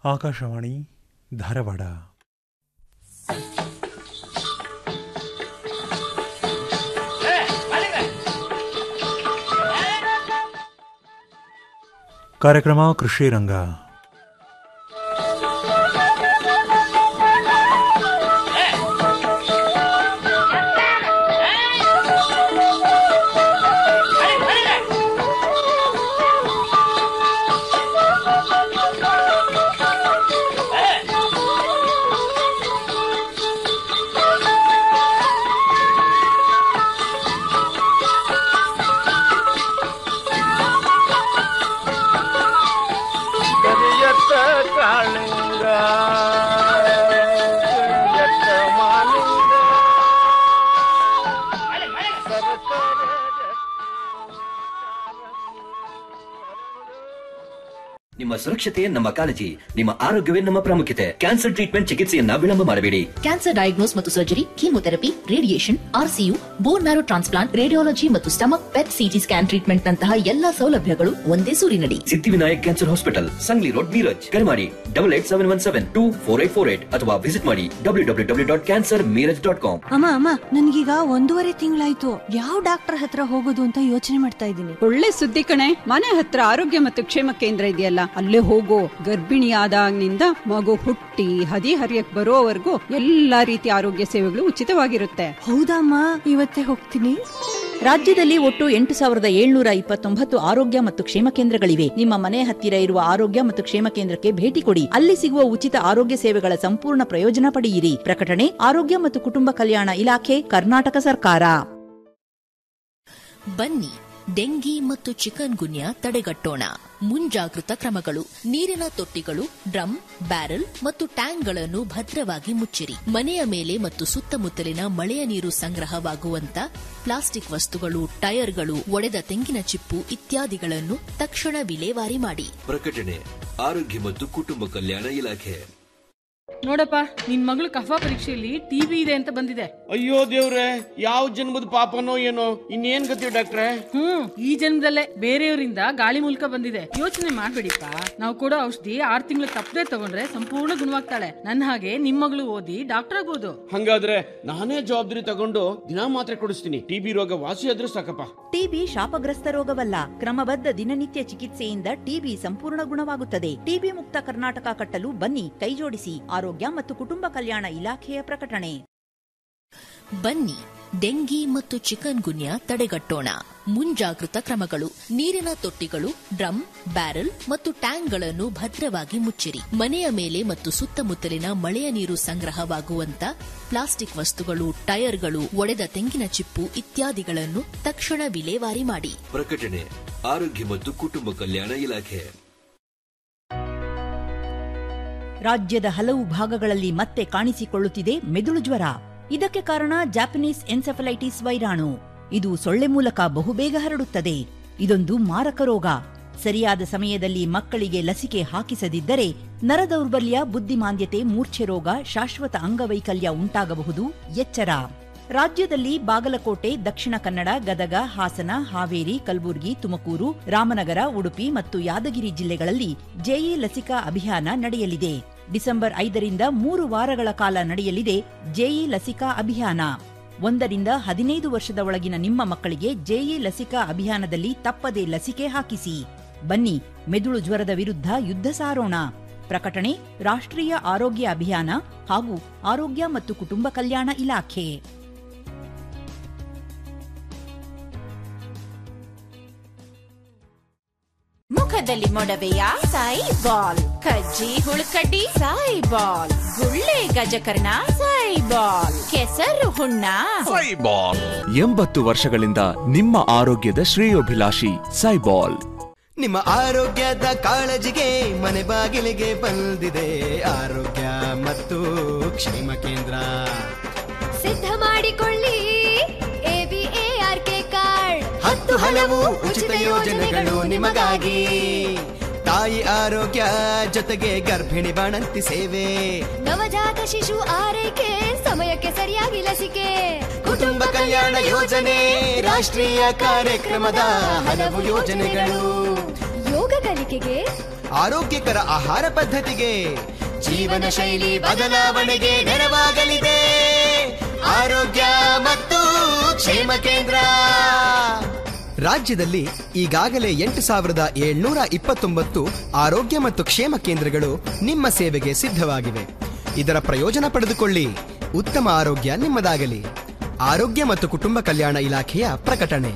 ಆಕಾಶವಾಣಿ ಧಾರವಾಡ ಕಾರ್ಯಕ್ರಮ ಕೃಷಿ ರಂಗ ಕರಿಯತ್ತ ಕಾಳಿಂಗ ಕರಿಯತ್ತ ಮಾಲಿಂಗ ಸರಸರ ನಿಮ್ಮ ಸುರಕ್ಷತೆ ನಮ್ಮ ಕಾಳಜಿ ನಿಮ್ಮ ಆರೋಗ್ಯವೇ ನಮ್ಮ ಪ್ರಾಮುಖ್ಯತೆ ಕ್ಯಾನ್ಸರ್ ಟ್ರೀಟ್ಮೆಂಟ್ ಚಿಕಿತ್ಸೆಯನ್ನ ವಿಳಂಬ ಮಾಡಬೇಡಿ ಕ್ಯಾನ್ಸರ್ ಡಯಾಗ್ನೋಸ್ ಮತ್ತು surgery chemotherapy radiation RCU bone marrow transplant radiology ಮತ್ತು stomach PET CT scan treatment ನಂತಹ ಎಲ್ಲಾ ಸೌಲಭ್ಯಗಳು ಒಂದೇ ಸೂರಿನಡಿ Siddhivinayak cancer hospital Sangli road Miraj ಕರೆ ಮಾಡಿ double eight seven one seven two four eight four eight ಅಥವಾ ವಿಸಿಟ್ ಮಾಡಿ W W W dot cancer Miraj dot com ಅಮ್ಮ ಅಮ್ಮ ನನ್ಗೀಗ ಒಂದೂವರೆ ತಿಂಗಳಾಯ್ತು ಯಾವ ಡಾಕ್ಟರ್ ಹತ್ರ ಹೋಗೋದು ಅಂತ ಯೋಚನೆ ಮಾಡ್ತಾ ಇದ್ದೀನಿ ಒಳ್ಳೆ ಸುದ್ದಿ ಕಣೆ ಮನೆ ಹತ್ರ ಆರೋಗ್ಯ ಮತ್ತು ಕ್ಷೇಮ ಕೇಂದ್ರ ಇದೆಯಲ್ಲ ಅಲ್ಲೇ ಹೋಗೋ ಗರ್ಭಿಣಿಯಾದಾಗಿನಿಂದ ಮಗು ಹುಟ್ಟಿ ಹದಿ ಹರಿಯಕ್ ಬರೋವರೆಗೂ ಎಲ್ಲಾ ರೀತಿಯ ಆರೋಗ್ಯ ಸೇವೆಗಳು ಉಚಿತವಾಗಿರುತ್ತೆ ಹೌದಮ್ಮ ಇವತ್ತೇ ಹೋಗ್ತೀನಿ ರಾಜ್ಯದಲ್ಲಿ ಒಟ್ಟು ಎಂಟು ಸಾವಿರದ ಏಳ್ನೂರ ಇಪ್ಪತ್ತೊಂಬತ್ತು ಆರೋಗ್ಯ ಮತ್ತು ಕ್ಷೇಮ ಕೇಂದ್ರಗಳಿವೆ ನಿಮ್ಮ ಮನೆ ಹತ್ತಿರ ಇರುವ ಆರೋಗ್ಯ ಮತ್ತು ಕ್ಷೇಮ ಕೇಂದ್ರಕ್ಕೆ ಭೇಟಿ ಕೊಡಿ ಅಲ್ಲಿ ಸಿಗುವ ಉಚಿತ ಆರೋಗ್ಯ ಸೇವೆಗಳ ಸಂಪೂರ್ಣ ಪ್ರಯೋಜನ ಪಡೆಯಿರಿ ಪ್ರಕಟಣೆ ಆರೋಗ್ಯ ಮತ್ತು ಕುಟುಂಬ ಕಲ್ಯಾಣ ಇಲಾಖೆ ಕರ್ನಾಟಕ ಸರ್ಕಾರ ಬನ್ನಿ ಡೆಂಗಿ ಮತ್ತು ಚಿಕನ್ ಗುನ್ಯಾ ತಡೆಗಟ್ಟೋಣ ಮುಂಜಾಗೃತ ಕ್ರಮಗಳು ನೀರಿನ ತೊಟ್ಟಿಗಳು ಡ್ರಮ್ ಬ್ಯಾರೆಲ್ ಮತ್ತು ಟ್ಯಾಂಕ್ಗಳನ್ನು ಭದ್ರವಾಗಿ ಮುಚ್ಚಿರಿ ಮನೆಯ ಮೇಲೆ ಮತ್ತು ಸುತ್ತಮುತ್ತಲಿನ ಮಳೆಯ ನೀರು ಸಂಗ್ರಹವಾಗುವಂತ ಪ್ಲಾಸ್ಟಿಕ್ ವಸ್ತುಗಳು ಟೈರ್ಗಳು ಒಡೆದ ತೆಂಗಿನ ಚಿಪ್ಪು ಇತ್ಯಾದಿಗಳನ್ನು ತಕ್ಷಣ ವಿಲೇವಾರಿ ಮಾಡಿ ಪ್ರಕಟಣೆ ಆರೋಗ್ಯ ಮತ್ತು ಕುಟುಂಬ ಕಲ್ಯಾಣ ಇಲಾಖೆ ನೋಡಪ್ಪ ನಿನ್ ಮಗಳು ಕಫಾ ಪರೀಕ್ಷೆಯಲ್ಲಿ ಟಿವಿ ಇದೆ ಅಂತ ಬಂದಿದೆ ಅಯ್ಯೋ ದೇವ್ರೆ ಯಾವ ಜನ್ಮದ ಪಾಪನೋ ಏನೋ ಇನ್ನೇನ್ ಗತಿ ಡಾಕ್ಟ್ರೆ ಹ್ಮ್ ಈ ಜನ್ಮದಲ್ಲೇ ಬೇರೆಯವರಿಂದ ಗಾಳಿ ಮೂಲಕ ಬಂದಿದೆ ಯೋಚನೆ ಮಾಡ್ಬೇಡಿಪ್ಪ ನಾವು ಕೊಡೋ ಔಷಧಿ ಆರ್ ತಿಂಗಳು ತಪ್ಪದೆ ತಗೊಂಡ್ರೆ ಸಂಪೂರ್ಣ ಗುಣವಾಗ್ತಾಳೆ ನನ್ನ ಹಾಗೆ ನಿಮ್ ಮಗಳು ಓದಿ ಡಾಕ್ಟರ್ ಆಗ್ಬೋದು ಹಂಗಾದ್ರೆ ನಾನೇ ಜವಾಬ್ದಾರಿ ತಗೊಂಡು ದಿನಾ ಮಾತ್ರೆ ಕೊಡಿಸ್ತೀನಿ ಟಿಬಿ ರೋಗ ವಾಸಿ ಆದ್ರೂ ಸಾಕಪ್ಪ ಟಿಬಿ ಶಾಪಗ್ರಸ್ತ ರೋಗವಲ್ಲ ಕ್ರಮಬದ್ಧ ದಿನನಿತ್ಯ ಚಿಕಿತ್ಸೆಯಿಂದ ಟಿಬಿ ಸಂಪೂರ್ಣ ಗುಣವಾಗುತ್ತದೆ ಟಿಬಿ ಮುಕ್ತ ಕರ್ನಾಟಕ ಕಟ್ಟಲು ಬನ್ನಿ ಕೈಜೋಡಿಸಿ ಆರೋಗ್ಯ ಮತ್ತು ಕುಟುಂಬ ಕಲ್ಯಾಣ ಇಲಾಖೆಯ ಪ್ರಕಟಣೆ ಬನ್ನಿ ಡೆಂಗಿ ಮತ್ತು ಚಿಕನ್ ಗುನ್ಯಾ ತಡೆಗಟ್ಟೋಣ ಮುಂಜಾಗೃತ ಕ್ರಮಗಳು ನೀರಿನ ತೊಟ್ಟಿಗಳು ಡ್ರಮ್ ಬ್ಯಾರೆಲ್ ಮತ್ತು ಟ್ಯಾಂಕ್ಗಳನ್ನು ಭದ್ರವಾಗಿ ಮುಚ್ಚಿರಿ ಮನೆಯ ಮೇಲೆ ಮತ್ತು ಸುತ್ತಮುತ್ತಲಿನ ಮಳೆಯ ನೀರು ಸಂಗ್ರಹವಾಗುವಂತ ಪ್ಲಾಸ್ಟಿಕ್ ವಸ್ತುಗಳು ಟೈರ್ಗಳು ಒಡೆದ ತೆಂಗಿನ ಚಿಪ್ಪು ಇತ್ಯಾದಿಗಳನ್ನು ತಕ್ಷಣ ವಿಲೇವಾರಿ ಮಾಡಿ ಪ್ರಕಟಣೆ ಆರೋಗ್ಯ ಮತ್ತು ಕುಟುಂಬ ಕಲ್ಯಾಣ ಇಲಾಖೆ ರಾಜ್ಯದ ಹಲವು ಭಾಗಗಳಲ್ಲಿ ಮತ್ತೆ ಕಾಣಿಸಿಕೊಳ್ಳುತ್ತಿದೆ ಮೆದುಳು ಜ್ವರ ಇದಕ್ಕೆ ಕಾರಣ ಜಾಪನೀಸ್ ಎನ್ಸೆಫಲೈಟಿಸ್ ವೈರಾಣು ಇದು ಸೊಳ್ಳೆ ಮೂಲಕ ಬಹುಬೇಗ ಹರಡುತ್ತದೆ ಇದೊಂದು ಮಾರಕ ರೋಗ ಸರಿಯಾದ ಸಮಯದಲ್ಲಿ ಮಕ್ಕಳಿಗೆ ಲಸಿಕೆ ಹಾಕಿಸದಿದ್ದರೆ ನರದೌರ್ಬಲ್ಯ ಬುದ್ಧಿಮಾಂದ್ಯತೆ ಮೂರ್ಛೆ ರೋಗ ಶಾಶ್ವತ ಅಂಗವೈಕಲ್ಯ ಉಂಟಾಗಬಹುದು ಎಚ್ಚರ ರಾಜ್ಯದಲ್ಲಿ ಬಾಗಲಕೋಟೆ ದಕ್ಷಿಣ ಕನ್ನಡ ಗದಗ ಹಾಸನ ಹಾವೇರಿ ಕಲಬುರಗಿ ತುಮಕೂರು ರಾಮನಗರ ಉಡುಪಿ ಮತ್ತು ಯಾದಗಿರಿ ಜಿಲ್ಲೆಗಳಲ್ಲಿ ಜೆಇ ಲಸಿಕಾ ಅಭಿಯಾನ ನಡೆಯಲಿದೆ ಡಿಸೆಂಬರ್ ಐದರಿಂದ ಮೂರು ವಾರಗಳ ಕಾಲ ನಡೆಯಲಿದೆ ಜೆಇ ಲಸಿಕಾ ಅಭಿಯಾನ ಒಂದರಿಂದ ಹದಿನೈದು ವರ್ಷದ ಒಳಗಿನ ನಿಮ್ಮ ಮಕ್ಕಳಿಗೆ ಜೆಇ ಲಸಿಕಾ ಅಭಿಯಾನದಲ್ಲಿ ತಪ್ಪದೇ ಲಸಿಕೆ ಹಾಕಿಸಿ ಬನ್ನಿ ಮೆದುಳು ಜ್ವರದ ವಿರುದ್ಧ ಯುದ್ಧ ಸಾರೋಣ ಪ್ರಕಟಣೆ ರಾಷ್ಟ್ರೀಯ ಆರೋಗ್ಯ ಅಭಿಯಾನ ಹಾಗೂ ಆರೋಗ್ಯ ಮತ್ತು ಕುಟುಂಬ ಕಲ್ಯಾಣ ಇಲಾಖೆ ಮುಖದಲ್ಲಿ ಮೊಡವೆಯ ಸಾಯಿ ಬಾಲ್ ಕಜ್ಜಿ ಹುಳುಕಡ್ಡಿ ಸಾಯಿ ಬಾಲ್ ಗುಳ್ಳೆ ಗಜಕರ್ಣ ಸಾಯಿ ಬಾಲ್ ಕೆಸರು ಹುಣ್ಣ ಎಂಬತ್ತು ವರ್ಷಗಳಿಂದ ನಿಮ್ಮ ಆರೋಗ್ಯದ ಶ್ರೇಯೋಭಿಲಾಷಿ ಸೈಬಾಲ್ ನಿಮ್ಮ ಆರೋಗ್ಯದ ಕಾಳಜಿಗೆ ಮನೆ ಬಾಗಿಲಿಗೆ ಬಂದಿದೆ ಆರೋಗ್ಯ ಮತ್ತು ಕ್ಷೇಮ ಕೇಂದ್ರ ಸಿದ್ಧ ಮಾಡಿಕೊಳ್ಳಿ ಎಬಿಎಆರ್ಕೆ ಕಾರ್ಡ್ ಹತ್ತು ಹಲವು ಉಚಿತ ಯೋಜನೆಗಳು ನಿಮಗಾಗಿ ತಾಯಿ ಆರೋಗ್ಯ ಜೊತೆಗೆ ಗರ್ಭಿಣಿ ಬಾಣಂತಿ ಸೇವೆ ನವಜಾತ ಶಿಶು ಆರೈಕೆ ಸಮಯಕ್ಕೆ ಸರಿಯಾಗಿ ಲಸಿಕೆ ಕುಟುಂಬ ಕಲ್ಯಾಣ ಯೋಜನೆ ರಾಷ್ಟ್ರೀಯ ಕಾರ್ಯಕ್ರಮದ ಹಲವು ಯೋಜನೆಗಳು ಯೋಗ ಕಲಿಕೆಗೆ ಆರೋಗ್ಯಕರ ಆಹಾರ ಪದ್ಧತಿಗೆ ಜೀವನ ಶೈಲಿ ಬದಲಾವಣೆಗೆ ನೆರವಾಗಲಿದೆ ಆರೋಗ್ಯ ಮತ್ತು ಕ್ಷೇಮ ಕೇಂದ್ರ ರಾಜ್ಯದಲ್ಲಿ ಈಗಾಗಲೇ ಎಂಟು ಸಾವಿರದ ಏಳ್ನೂರ ಇಪ್ಪತ್ತೊಂಬತ್ತು ಆರೋಗ್ಯ ಮತ್ತು ಕ್ಷೇಮ ಕೇಂದ್ರಗಳು ನಿಮ್ಮ ಸೇವೆಗೆ ಸಿದ್ಧವಾಗಿವೆ ಇದರ ಪ್ರಯೋಜನ ಪಡೆದುಕೊಳ್ಳಿ ಉತ್ತಮ ಆರೋಗ್ಯ ನಿಮ್ಮದಾಗಲಿ ಆರೋಗ್ಯ ಮತ್ತು ಕುಟುಂಬ ಕಲ್ಯಾಣ ಇಲಾಖೆಯ ಪ್ರಕಟಣೆ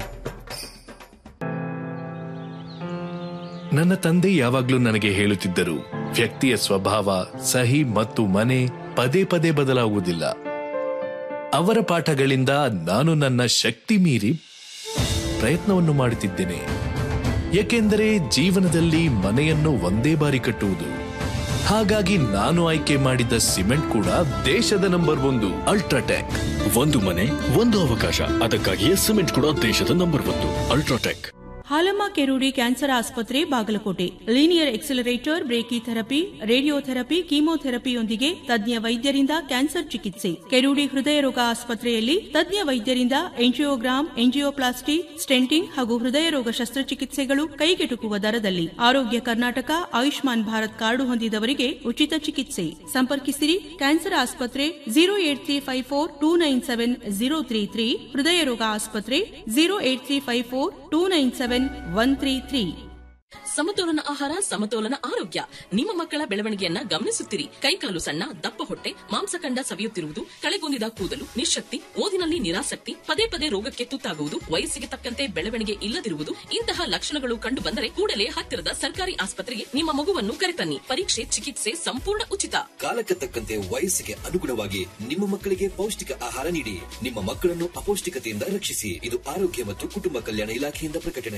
ನನ್ನ ತಂದೆ ಯಾವಾಗ್ಲೂ ನನಗೆ ಹೇಳುತ್ತಿದ್ದರು ವ್ಯಕ್ತಿಯ ಸ್ವಭಾವ ಸಹಿ ಮತ್ತು ಮನೆ ಪದೇ ಪದೇ ಬದಲಾಗುವುದಿಲ್ಲ ಅವರ ಪಾಠಗಳಿಂದ ನಾನು ನನ್ನ ಶಕ್ತಿ ಮೀರಿ ಪ್ರಯತ್ನವನ್ನು ಮಾಡುತ್ತಿದ್ದೇನೆ ಏಕೆಂದರೆ ಜೀವನದಲ್ಲಿ ಮನೆಯನ್ನು ಒಂದೇ ಬಾರಿ ಕಟ್ಟುವುದು ಹಾಗಾಗಿ ನಾನು ಆಯ್ಕೆ ಮಾಡಿದ ಸಿಮೆಂಟ್ ಕೂಡ ದೇಶದ ನಂಬರ್ ಒಂದು ಅಲ್ಟ್ರಾಟೆಕ್ ಒಂದು ಮನೆ ಒಂದು ಅವಕಾಶ ಅದಕ್ಕಾಗಿಯೇ ಸಿಮೆಂಟ್ ಕೂಡ ದೇಶದ ನಂಬರ್ ಒಂದು ಅಲ್ಟ್ರಾಟೆಕ್ ಹಾಲಮ್ಮ ಕೆರೂಡಿ ಕ್ಯಾನ್ಸರ್ ಆಸ್ಪತ್ರೆ Bagalkot linear accelerator brachytherapy radiotherapy ಕೀಮೋಥೆರಪಿಯೊಂದಿಗೆ ತಜ್ಞ ವೈದ್ಯರಿಂದ ಕ್ಯಾನ್ಸರ್ ಚಿಕಿತ್ಸೆ ಕೆರೂಡಿ ಹೃದಯ ರೋಗ ಆಸ್ಪತ್ರೆಯಲ್ಲಿ ತಜ್ಞ ವೈದ್ಯರಿಂದ ಎಂಜಿಯೋಗ್ರಾಮ್ ಎಂಜಿಯೋಪ್ಲಾಸ್ಟಿ ಸ್ಟೆಂಟಿಂಗ್ ಹಾಗೂ ಹೃದಯ ರೋಗ ಶಸ್ತ್ರಚಿಕಿತ್ಸೆಗಳು ಕೈಗೆಟುಕುವ ದರದಲ್ಲಿ ಆರೋಗ್ಯ ಕರ್ನಾಟಕ ಆಯುಷ್ಮಾನ್ ಭಾರತ್ ಕಾರ್ಡು ಹೊಂದಿದವರಿಗೆ ಉಚಿತ ಚಿಕಿತ್ಸೆ ಸಂಪರ್ಕಿಸಿರಿ ಕ್ಯಾನ್ಸರ್ ಆಸ್ಪತ್ರೆ zero eight three five four two nine seven zero three three ಹೃದಯ ರೋಗ ಆಸ್ಪತ್ರೆ zero eight three five four two nine seven one three three ಸಮತೋಲನ ಆಹಾರ ಸಮತೋಲನ ಆರೋಗ್ಯ ನಿಮ್ಮ ಮಕ್ಕಳ ಬೆಳವಣಿಗೆಯನ್ನ ಗಮನಿಸುತ್ತಿರಿ ಕೈಕಾಲು ಸಣ್ಣ ದಪ್ಪ ಹೊಟ್ಟೆ ಮಾಂಸಖಂಡ ಸವಿಯುತ್ತಿರುವುದು ಕಳೆಗುಂದಿದ ಕೂದಲು ನಿಶಕ್ತಿ ಓದಿನಲ್ಲಿ ನಿರಾಸಕ್ತಿ ಪದೇ ಪದೇ ರೋಗಕ್ಕೆ ತುತ್ತಾಗುವುದು ವಯಸ್ಸಿಗೆ ತಕ್ಕಂತೆ ಬೆಳವಣಿಗೆ ಇಲ್ಲದಿರುವುದು ಇಂತಹ ಲಕ್ಷಣಗಳು ಕಂಡು ಬಂದರೆ ಕೂಡಲೇ ಹತ್ತಿರದ ಸರ್ಕಾರಿ ಆಸ್ಪತ್ರೆಗೆ ನಿಮ್ಮ ಮಗುವನ್ನು ಕರೆತನ್ನಿ ಪರೀಕ್ಷೆ ಚಿಕಿತ್ಸೆ ಸಂಪೂರ್ಣ ಉಚಿತ ಕಾಲಕ್ಕೆ ತಕ್ಕಂತೆ ವಯಸ್ಸಿಗೆ ಅನುಗುಣವಾಗಿ ನಿಮ್ಮ ಮಕ್ಕಳಿಗೆ ಪೌಷ್ಟಿಕ ಆಹಾರ ನೀಡಿ ನಿಮ್ಮ ಮಕ್ಕಳನ್ನು ಅಪೌಷ್ಟಿಕತೆಯಿಂದ ರಕ್ಷಿಸಿ ಇದು ಆರೋಗ್ಯ ಮತ್ತು ಕುಟುಂಬ ಕಲ್ಯಾಣ ಇಲಾಖೆಯಿಂದ ಪ್ರಕಟಣೆ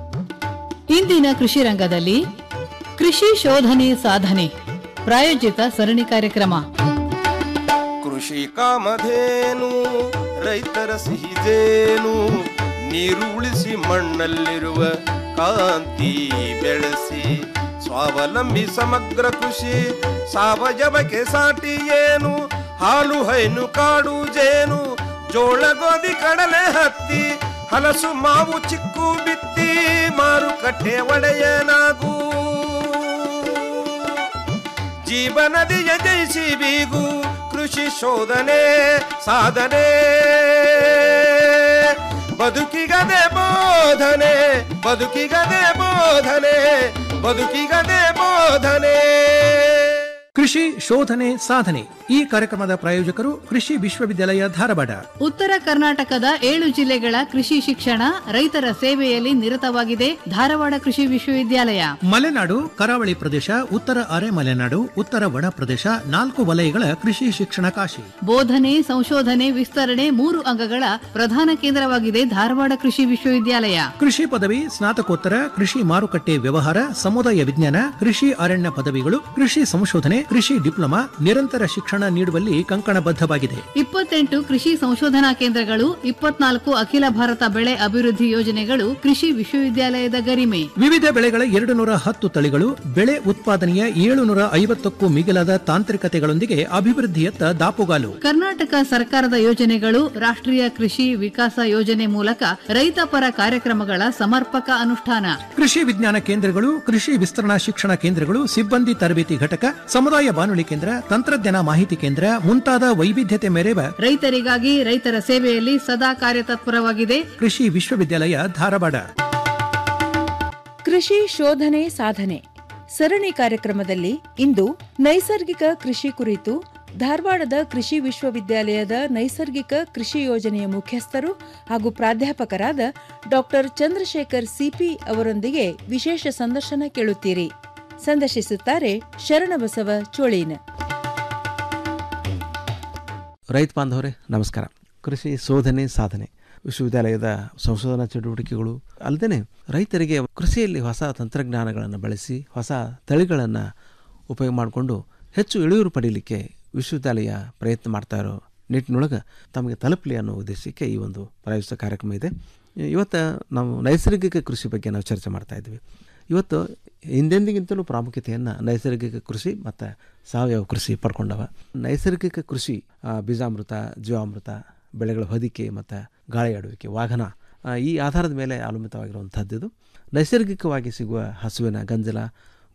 ಇಂದಿನ ಕೃಷಿ ರಂಗದಲ್ಲಿ ಕೃಷಿ ಶೋಧನೆ ಸಾಧನೆ ಪ್ರಾಯೋಜಿತ ಸರಣಿ ಕಾರ್ಯಕ್ರಮ ಕೃಷಿ ಕಾಮಧೇನು ರೈತರ ಸಿಹಿದೇನು ನೀರು ಉಳಿಸಿ ಮಣ್ಣಲ್ಲಿರುವ ಕಾಂತಿ ಬೆಳೆಸಿ ಸ್ವಾವಲಂಬಿ ಸಮಗ್ರ ಕೃಷಿ ಸಾವಯವಕ್ಕೆ ಸಾಟಿ ಏನು ಹಾಲು ಹೈನು ಕಾಡು ಜೇನು ಜೋಳ ಗೋಧಿ ಕಡಲೆ ಹತ್ತಿ ಹಲಸು ಮಾವು ಚಿಕ್ಕು ಬಿತ್ತಿ ಮಾರುಕಟ್ಟೆ ಒಡೆಯನಾಗೂ ಜೀವನದಿಯ ಜಯಿಸಿ ಬೀಗು ಕೃಷಿ ಶೋಧನೆ ಸಾಧನೆ ಬದುಕಿಗದೆ ಬೋಧನೆ ಬದುಕಿಗದೆ ಬೋಧನೆ ಬದುಕಿಗದೆ ಬೋಧನೆ ಕೃಷಿ ಶೋಧನೆ ಸಾಧನೆ ಈ ಕಾರ್ಯಕ್ರಮದ ಪ್ರಾಯೋಜಕರು ಕೃಷಿ ವಿಶ್ವವಿದ್ಯಾಲಯ ಧಾರವಾಡ ಉತ್ತರ ಕರ್ನಾಟಕದ ಏಳು ಜಿಲ್ಲೆಗಳ ಕೃಷಿ ಶಿಕ್ಷಣ ರೈತರ ಸೇವೆಯಲ್ಲಿ ನಿರತವಾಗಿದೆ ಧಾರವಾಡ ಕೃಷಿ ವಿಶ್ವವಿದ್ಯಾಲಯ ಮಲೆನಾಡು ಕರಾವಳಿ ಪ್ರದೇಶ ಉತ್ತರ ಅರೆ ಮಲೆನಾಡು ಉತ್ತರ ಒಣ ಪ್ರದೇಶ ನಾಲ್ಕು ವಲಯಗಳ ಕೃಷಿ ಶಿಕ್ಷಣ ಕಾಶಿ ಬೋಧನೆ ಸಂಶೋಧನೆ ವಿಸ್ತರಣೆ ಮೂರು ಅಂಗಗಳ ಪ್ರಧಾನ ಕೇಂದ್ರವಾಗಿದೆ ಧಾರವಾಡ ಕೃಷಿ ವಿಶ್ವವಿದ್ಯಾಲಯ ಕೃಷಿ ಪದವಿ ಸ್ನಾತಕೋತ್ತರ ಕೃಷಿ ಮಾರುಕಟ್ಟೆ ವ್ಯವಹಾರ ಸಮುದಾಯ ವಿಜ್ಞಾನ ಕೃಷಿ ಅರಣ್ಯ ಪದವಿಗಳು ಕೃಷಿ ಸಂಶೋಧನೆ ಕೃಷಿ ಡಿಪ್ಲೊಮಾ ನಿರಂತರ ಶಿಕ್ಷಣ ನೀಡುವಲ್ಲಿ ಕಂಕಣಬದ್ಧವಾಗಿದೆ ಇಪ್ಪತ್ತೆಂಟು ಕೃಷಿ ಸಂಶೋಧನಾ ಕೇಂದ್ರಗಳು ಇಪ್ಪತ್ನಾಲ್ಕು ಅಖಿಲ ಭಾರತ ಬೆಳೆ ಅಭಿವೃದ್ಧಿ ಯೋಜನೆಗಳು ಕೃಷಿ ವಿಶ್ವವಿದ್ಯಾಲಯದ ಗರಿಮೆ ವಿವಿಧ ಬೆಳೆಗಳ ಎರಡು ನೂರ ಹತ್ತು ತಳಿಗಳು ಬೆಳೆ ಉತ್ಪಾದನೆಯ ಏಳುನೂರ ಐವತ್ತಕ್ಕೂ ಮಿಗಿಲಾದ ತಾಂತ್ರಿಕತೆಗಳೊಂದಿಗೆ ಅಭಿವೃದ್ಧಿಯತ್ತ ದಾಪುಗಾಲು ಕರ್ನಾಟಕ ಸರ್ಕಾರದ ಯೋಜನೆಗಳು ರಾಷ್ಟ್ರೀಯ ಕೃಷಿ ವಿಕಾಸ ಯೋಜನೆ ಮೂಲಕ ರೈತಪರ ಕಾರ್ಯಕ್ರಮಗಳ ಸಮರ್ಪಕ ಅನುಷ್ಠಾನ ಕೃಷಿ ವಿಜ್ಞಾನ ಕೇಂದ್ರಗಳು ಕೃಷಿ ವಿಸ್ತರಣಾ ಶಿಕ್ಷಣ ಕೇಂದ್ರಗಳು ಸಿಬ್ಬಂದಿ ತರಬೇತಿ ಘಟಕ ಸಮುದಾಯ ಬಾನುಲಿ ಕೇಂದ್ರ ತಂತ್ರಜ್ಞಾನ ಮಾಹಿತಿ ಕೇಂದ್ರ ಮುಂತಾದ ವೈವಿಧ್ಯತೆ ಮೆರೆವ ರೈತರಿಗಾಗಿ ರೈತರ ಸೇವೆಯಲ್ಲಿ ಸದಾ ಕಾರ್ಯತತ್ಪರವಾಗಿದೆ ಕೃಷಿ ವಿಶ್ವವಿದ್ಯಾಲಯ ಧಾರವಾಡ ಕೃಷಿ ಶೋಧನೆ ಸಾಧನೆ ಸರಣಿ ಕಾರ್ಯಕ್ರಮದಲ್ಲಿ ಇಂದು ನೈಸರ್ಗಿಕ ಕೃಷಿ ಕುರಿತು ಧಾರವಾಡದ ಕೃಷಿ ವಿಶ್ವವಿದ್ಯಾಲಯದ ನೈಸರ್ಗಿಕ ಕೃಷಿ ಯೋಜನೆಯ ಮುಖ್ಯಸ್ಥರು ಹಾಗೂ ಪ್ರಾಧ್ಯಾಪಕರಾದ ಡಾಕ್ಟರ್ ಚಂದ್ರಶೇಖರ್ ಸಿಪಿ ಅವರೊಂದಿಗೆ ವಿಶೇಷ ಸಂದರ್ಶನ ಕೇಳುತ್ತೀರಿ ಸಂದರ್ಶಿಸುತ್ತಾರೆ ಶರಣಬಸವ ಚೋಳೀನ್ ರೈತ ಬಾಂಧವರೇ ನಮಸ್ಕಾರ ಕೃಷಿ ಶೋಧನೆ ಸಾಧನೆ ವಿಶ್ವವಿದ್ಯಾಲಯದ ಸಂಶೋಧನಾ ಚಟುವಟಿಕೆಗಳು ಅಲ್ಲದೆ ರೈತರಿಗೆ ಕೃಷಿಯಲ್ಲಿ ಹೊಸ ತಂತ್ರಜ್ಞಾನಗಳನ್ನು ಬಳಸಿ ಹೊಸ ತಳಿಗಳನ್ನು ಉಪಯೋಗ ಮಾಡಿಕೊಂಡು ಹೆಚ್ಚು ಇಳುವರಿ ಪಡೀಲಿಕ್ಕೆ ವಿಶ್ವವಿದ್ಯಾಲಯ ಪ್ರಯತ್ನ ಮಾಡ್ತಾ ಇರೋ ನಿಟ್ಟಿನೊಳಗೆ ತಮಗೆ ತಲುಪಲಿ ಅನ್ನೋ ಉದ್ದೇಶಕ್ಕೆ ಈ ಒಂದು ಪ್ರಾಯೋಜಿತ ಕಾರ್ಯಕ್ರಮ ಇದೆ ಇವತ್ತು ನಾವು ನೈಸರ್ಗಿಕ ಕೃಷಿ ಬಗ್ಗೆ ನಾವು ಚರ್ಚೆ ಮಾಡ್ತಾ ಇದ್ವಿ ಇವತ್ತು ಹಿಂದೆಂದಿಗಿಂತಲೂ ಪ್ರಾಮುಖ್ಯತೆಯನ್ನು ನೈಸರ್ಗಿಕ ಕೃಷಿ ಮತ್ತು ಸಾವಯವ ಕೃಷಿ ಪಡ್ಕೊಂಡವ ನೈಸರ್ಗಿಕ ಕೃಷಿ ಆ, ಬೀಜಾಮೃತ ಜೀವಾಮೃತ ಬೆಳೆಗಳ ಹೊದಿಕೆ ಮತ್ತು ಗಾಳಿ ಆಡುವಿಕೆ ವಾಹನ ಆ, ಈ ಆಧಾರದ ಮೇಲೆ ಅವಲಂಬಿತವಾಗಿರುವಂಥದ್ದು ಇದು ನೈಸರ್ಗಿಕವಾಗಿ ಸಿಗುವ ಹಸುವಿನ ಗಂಜಲ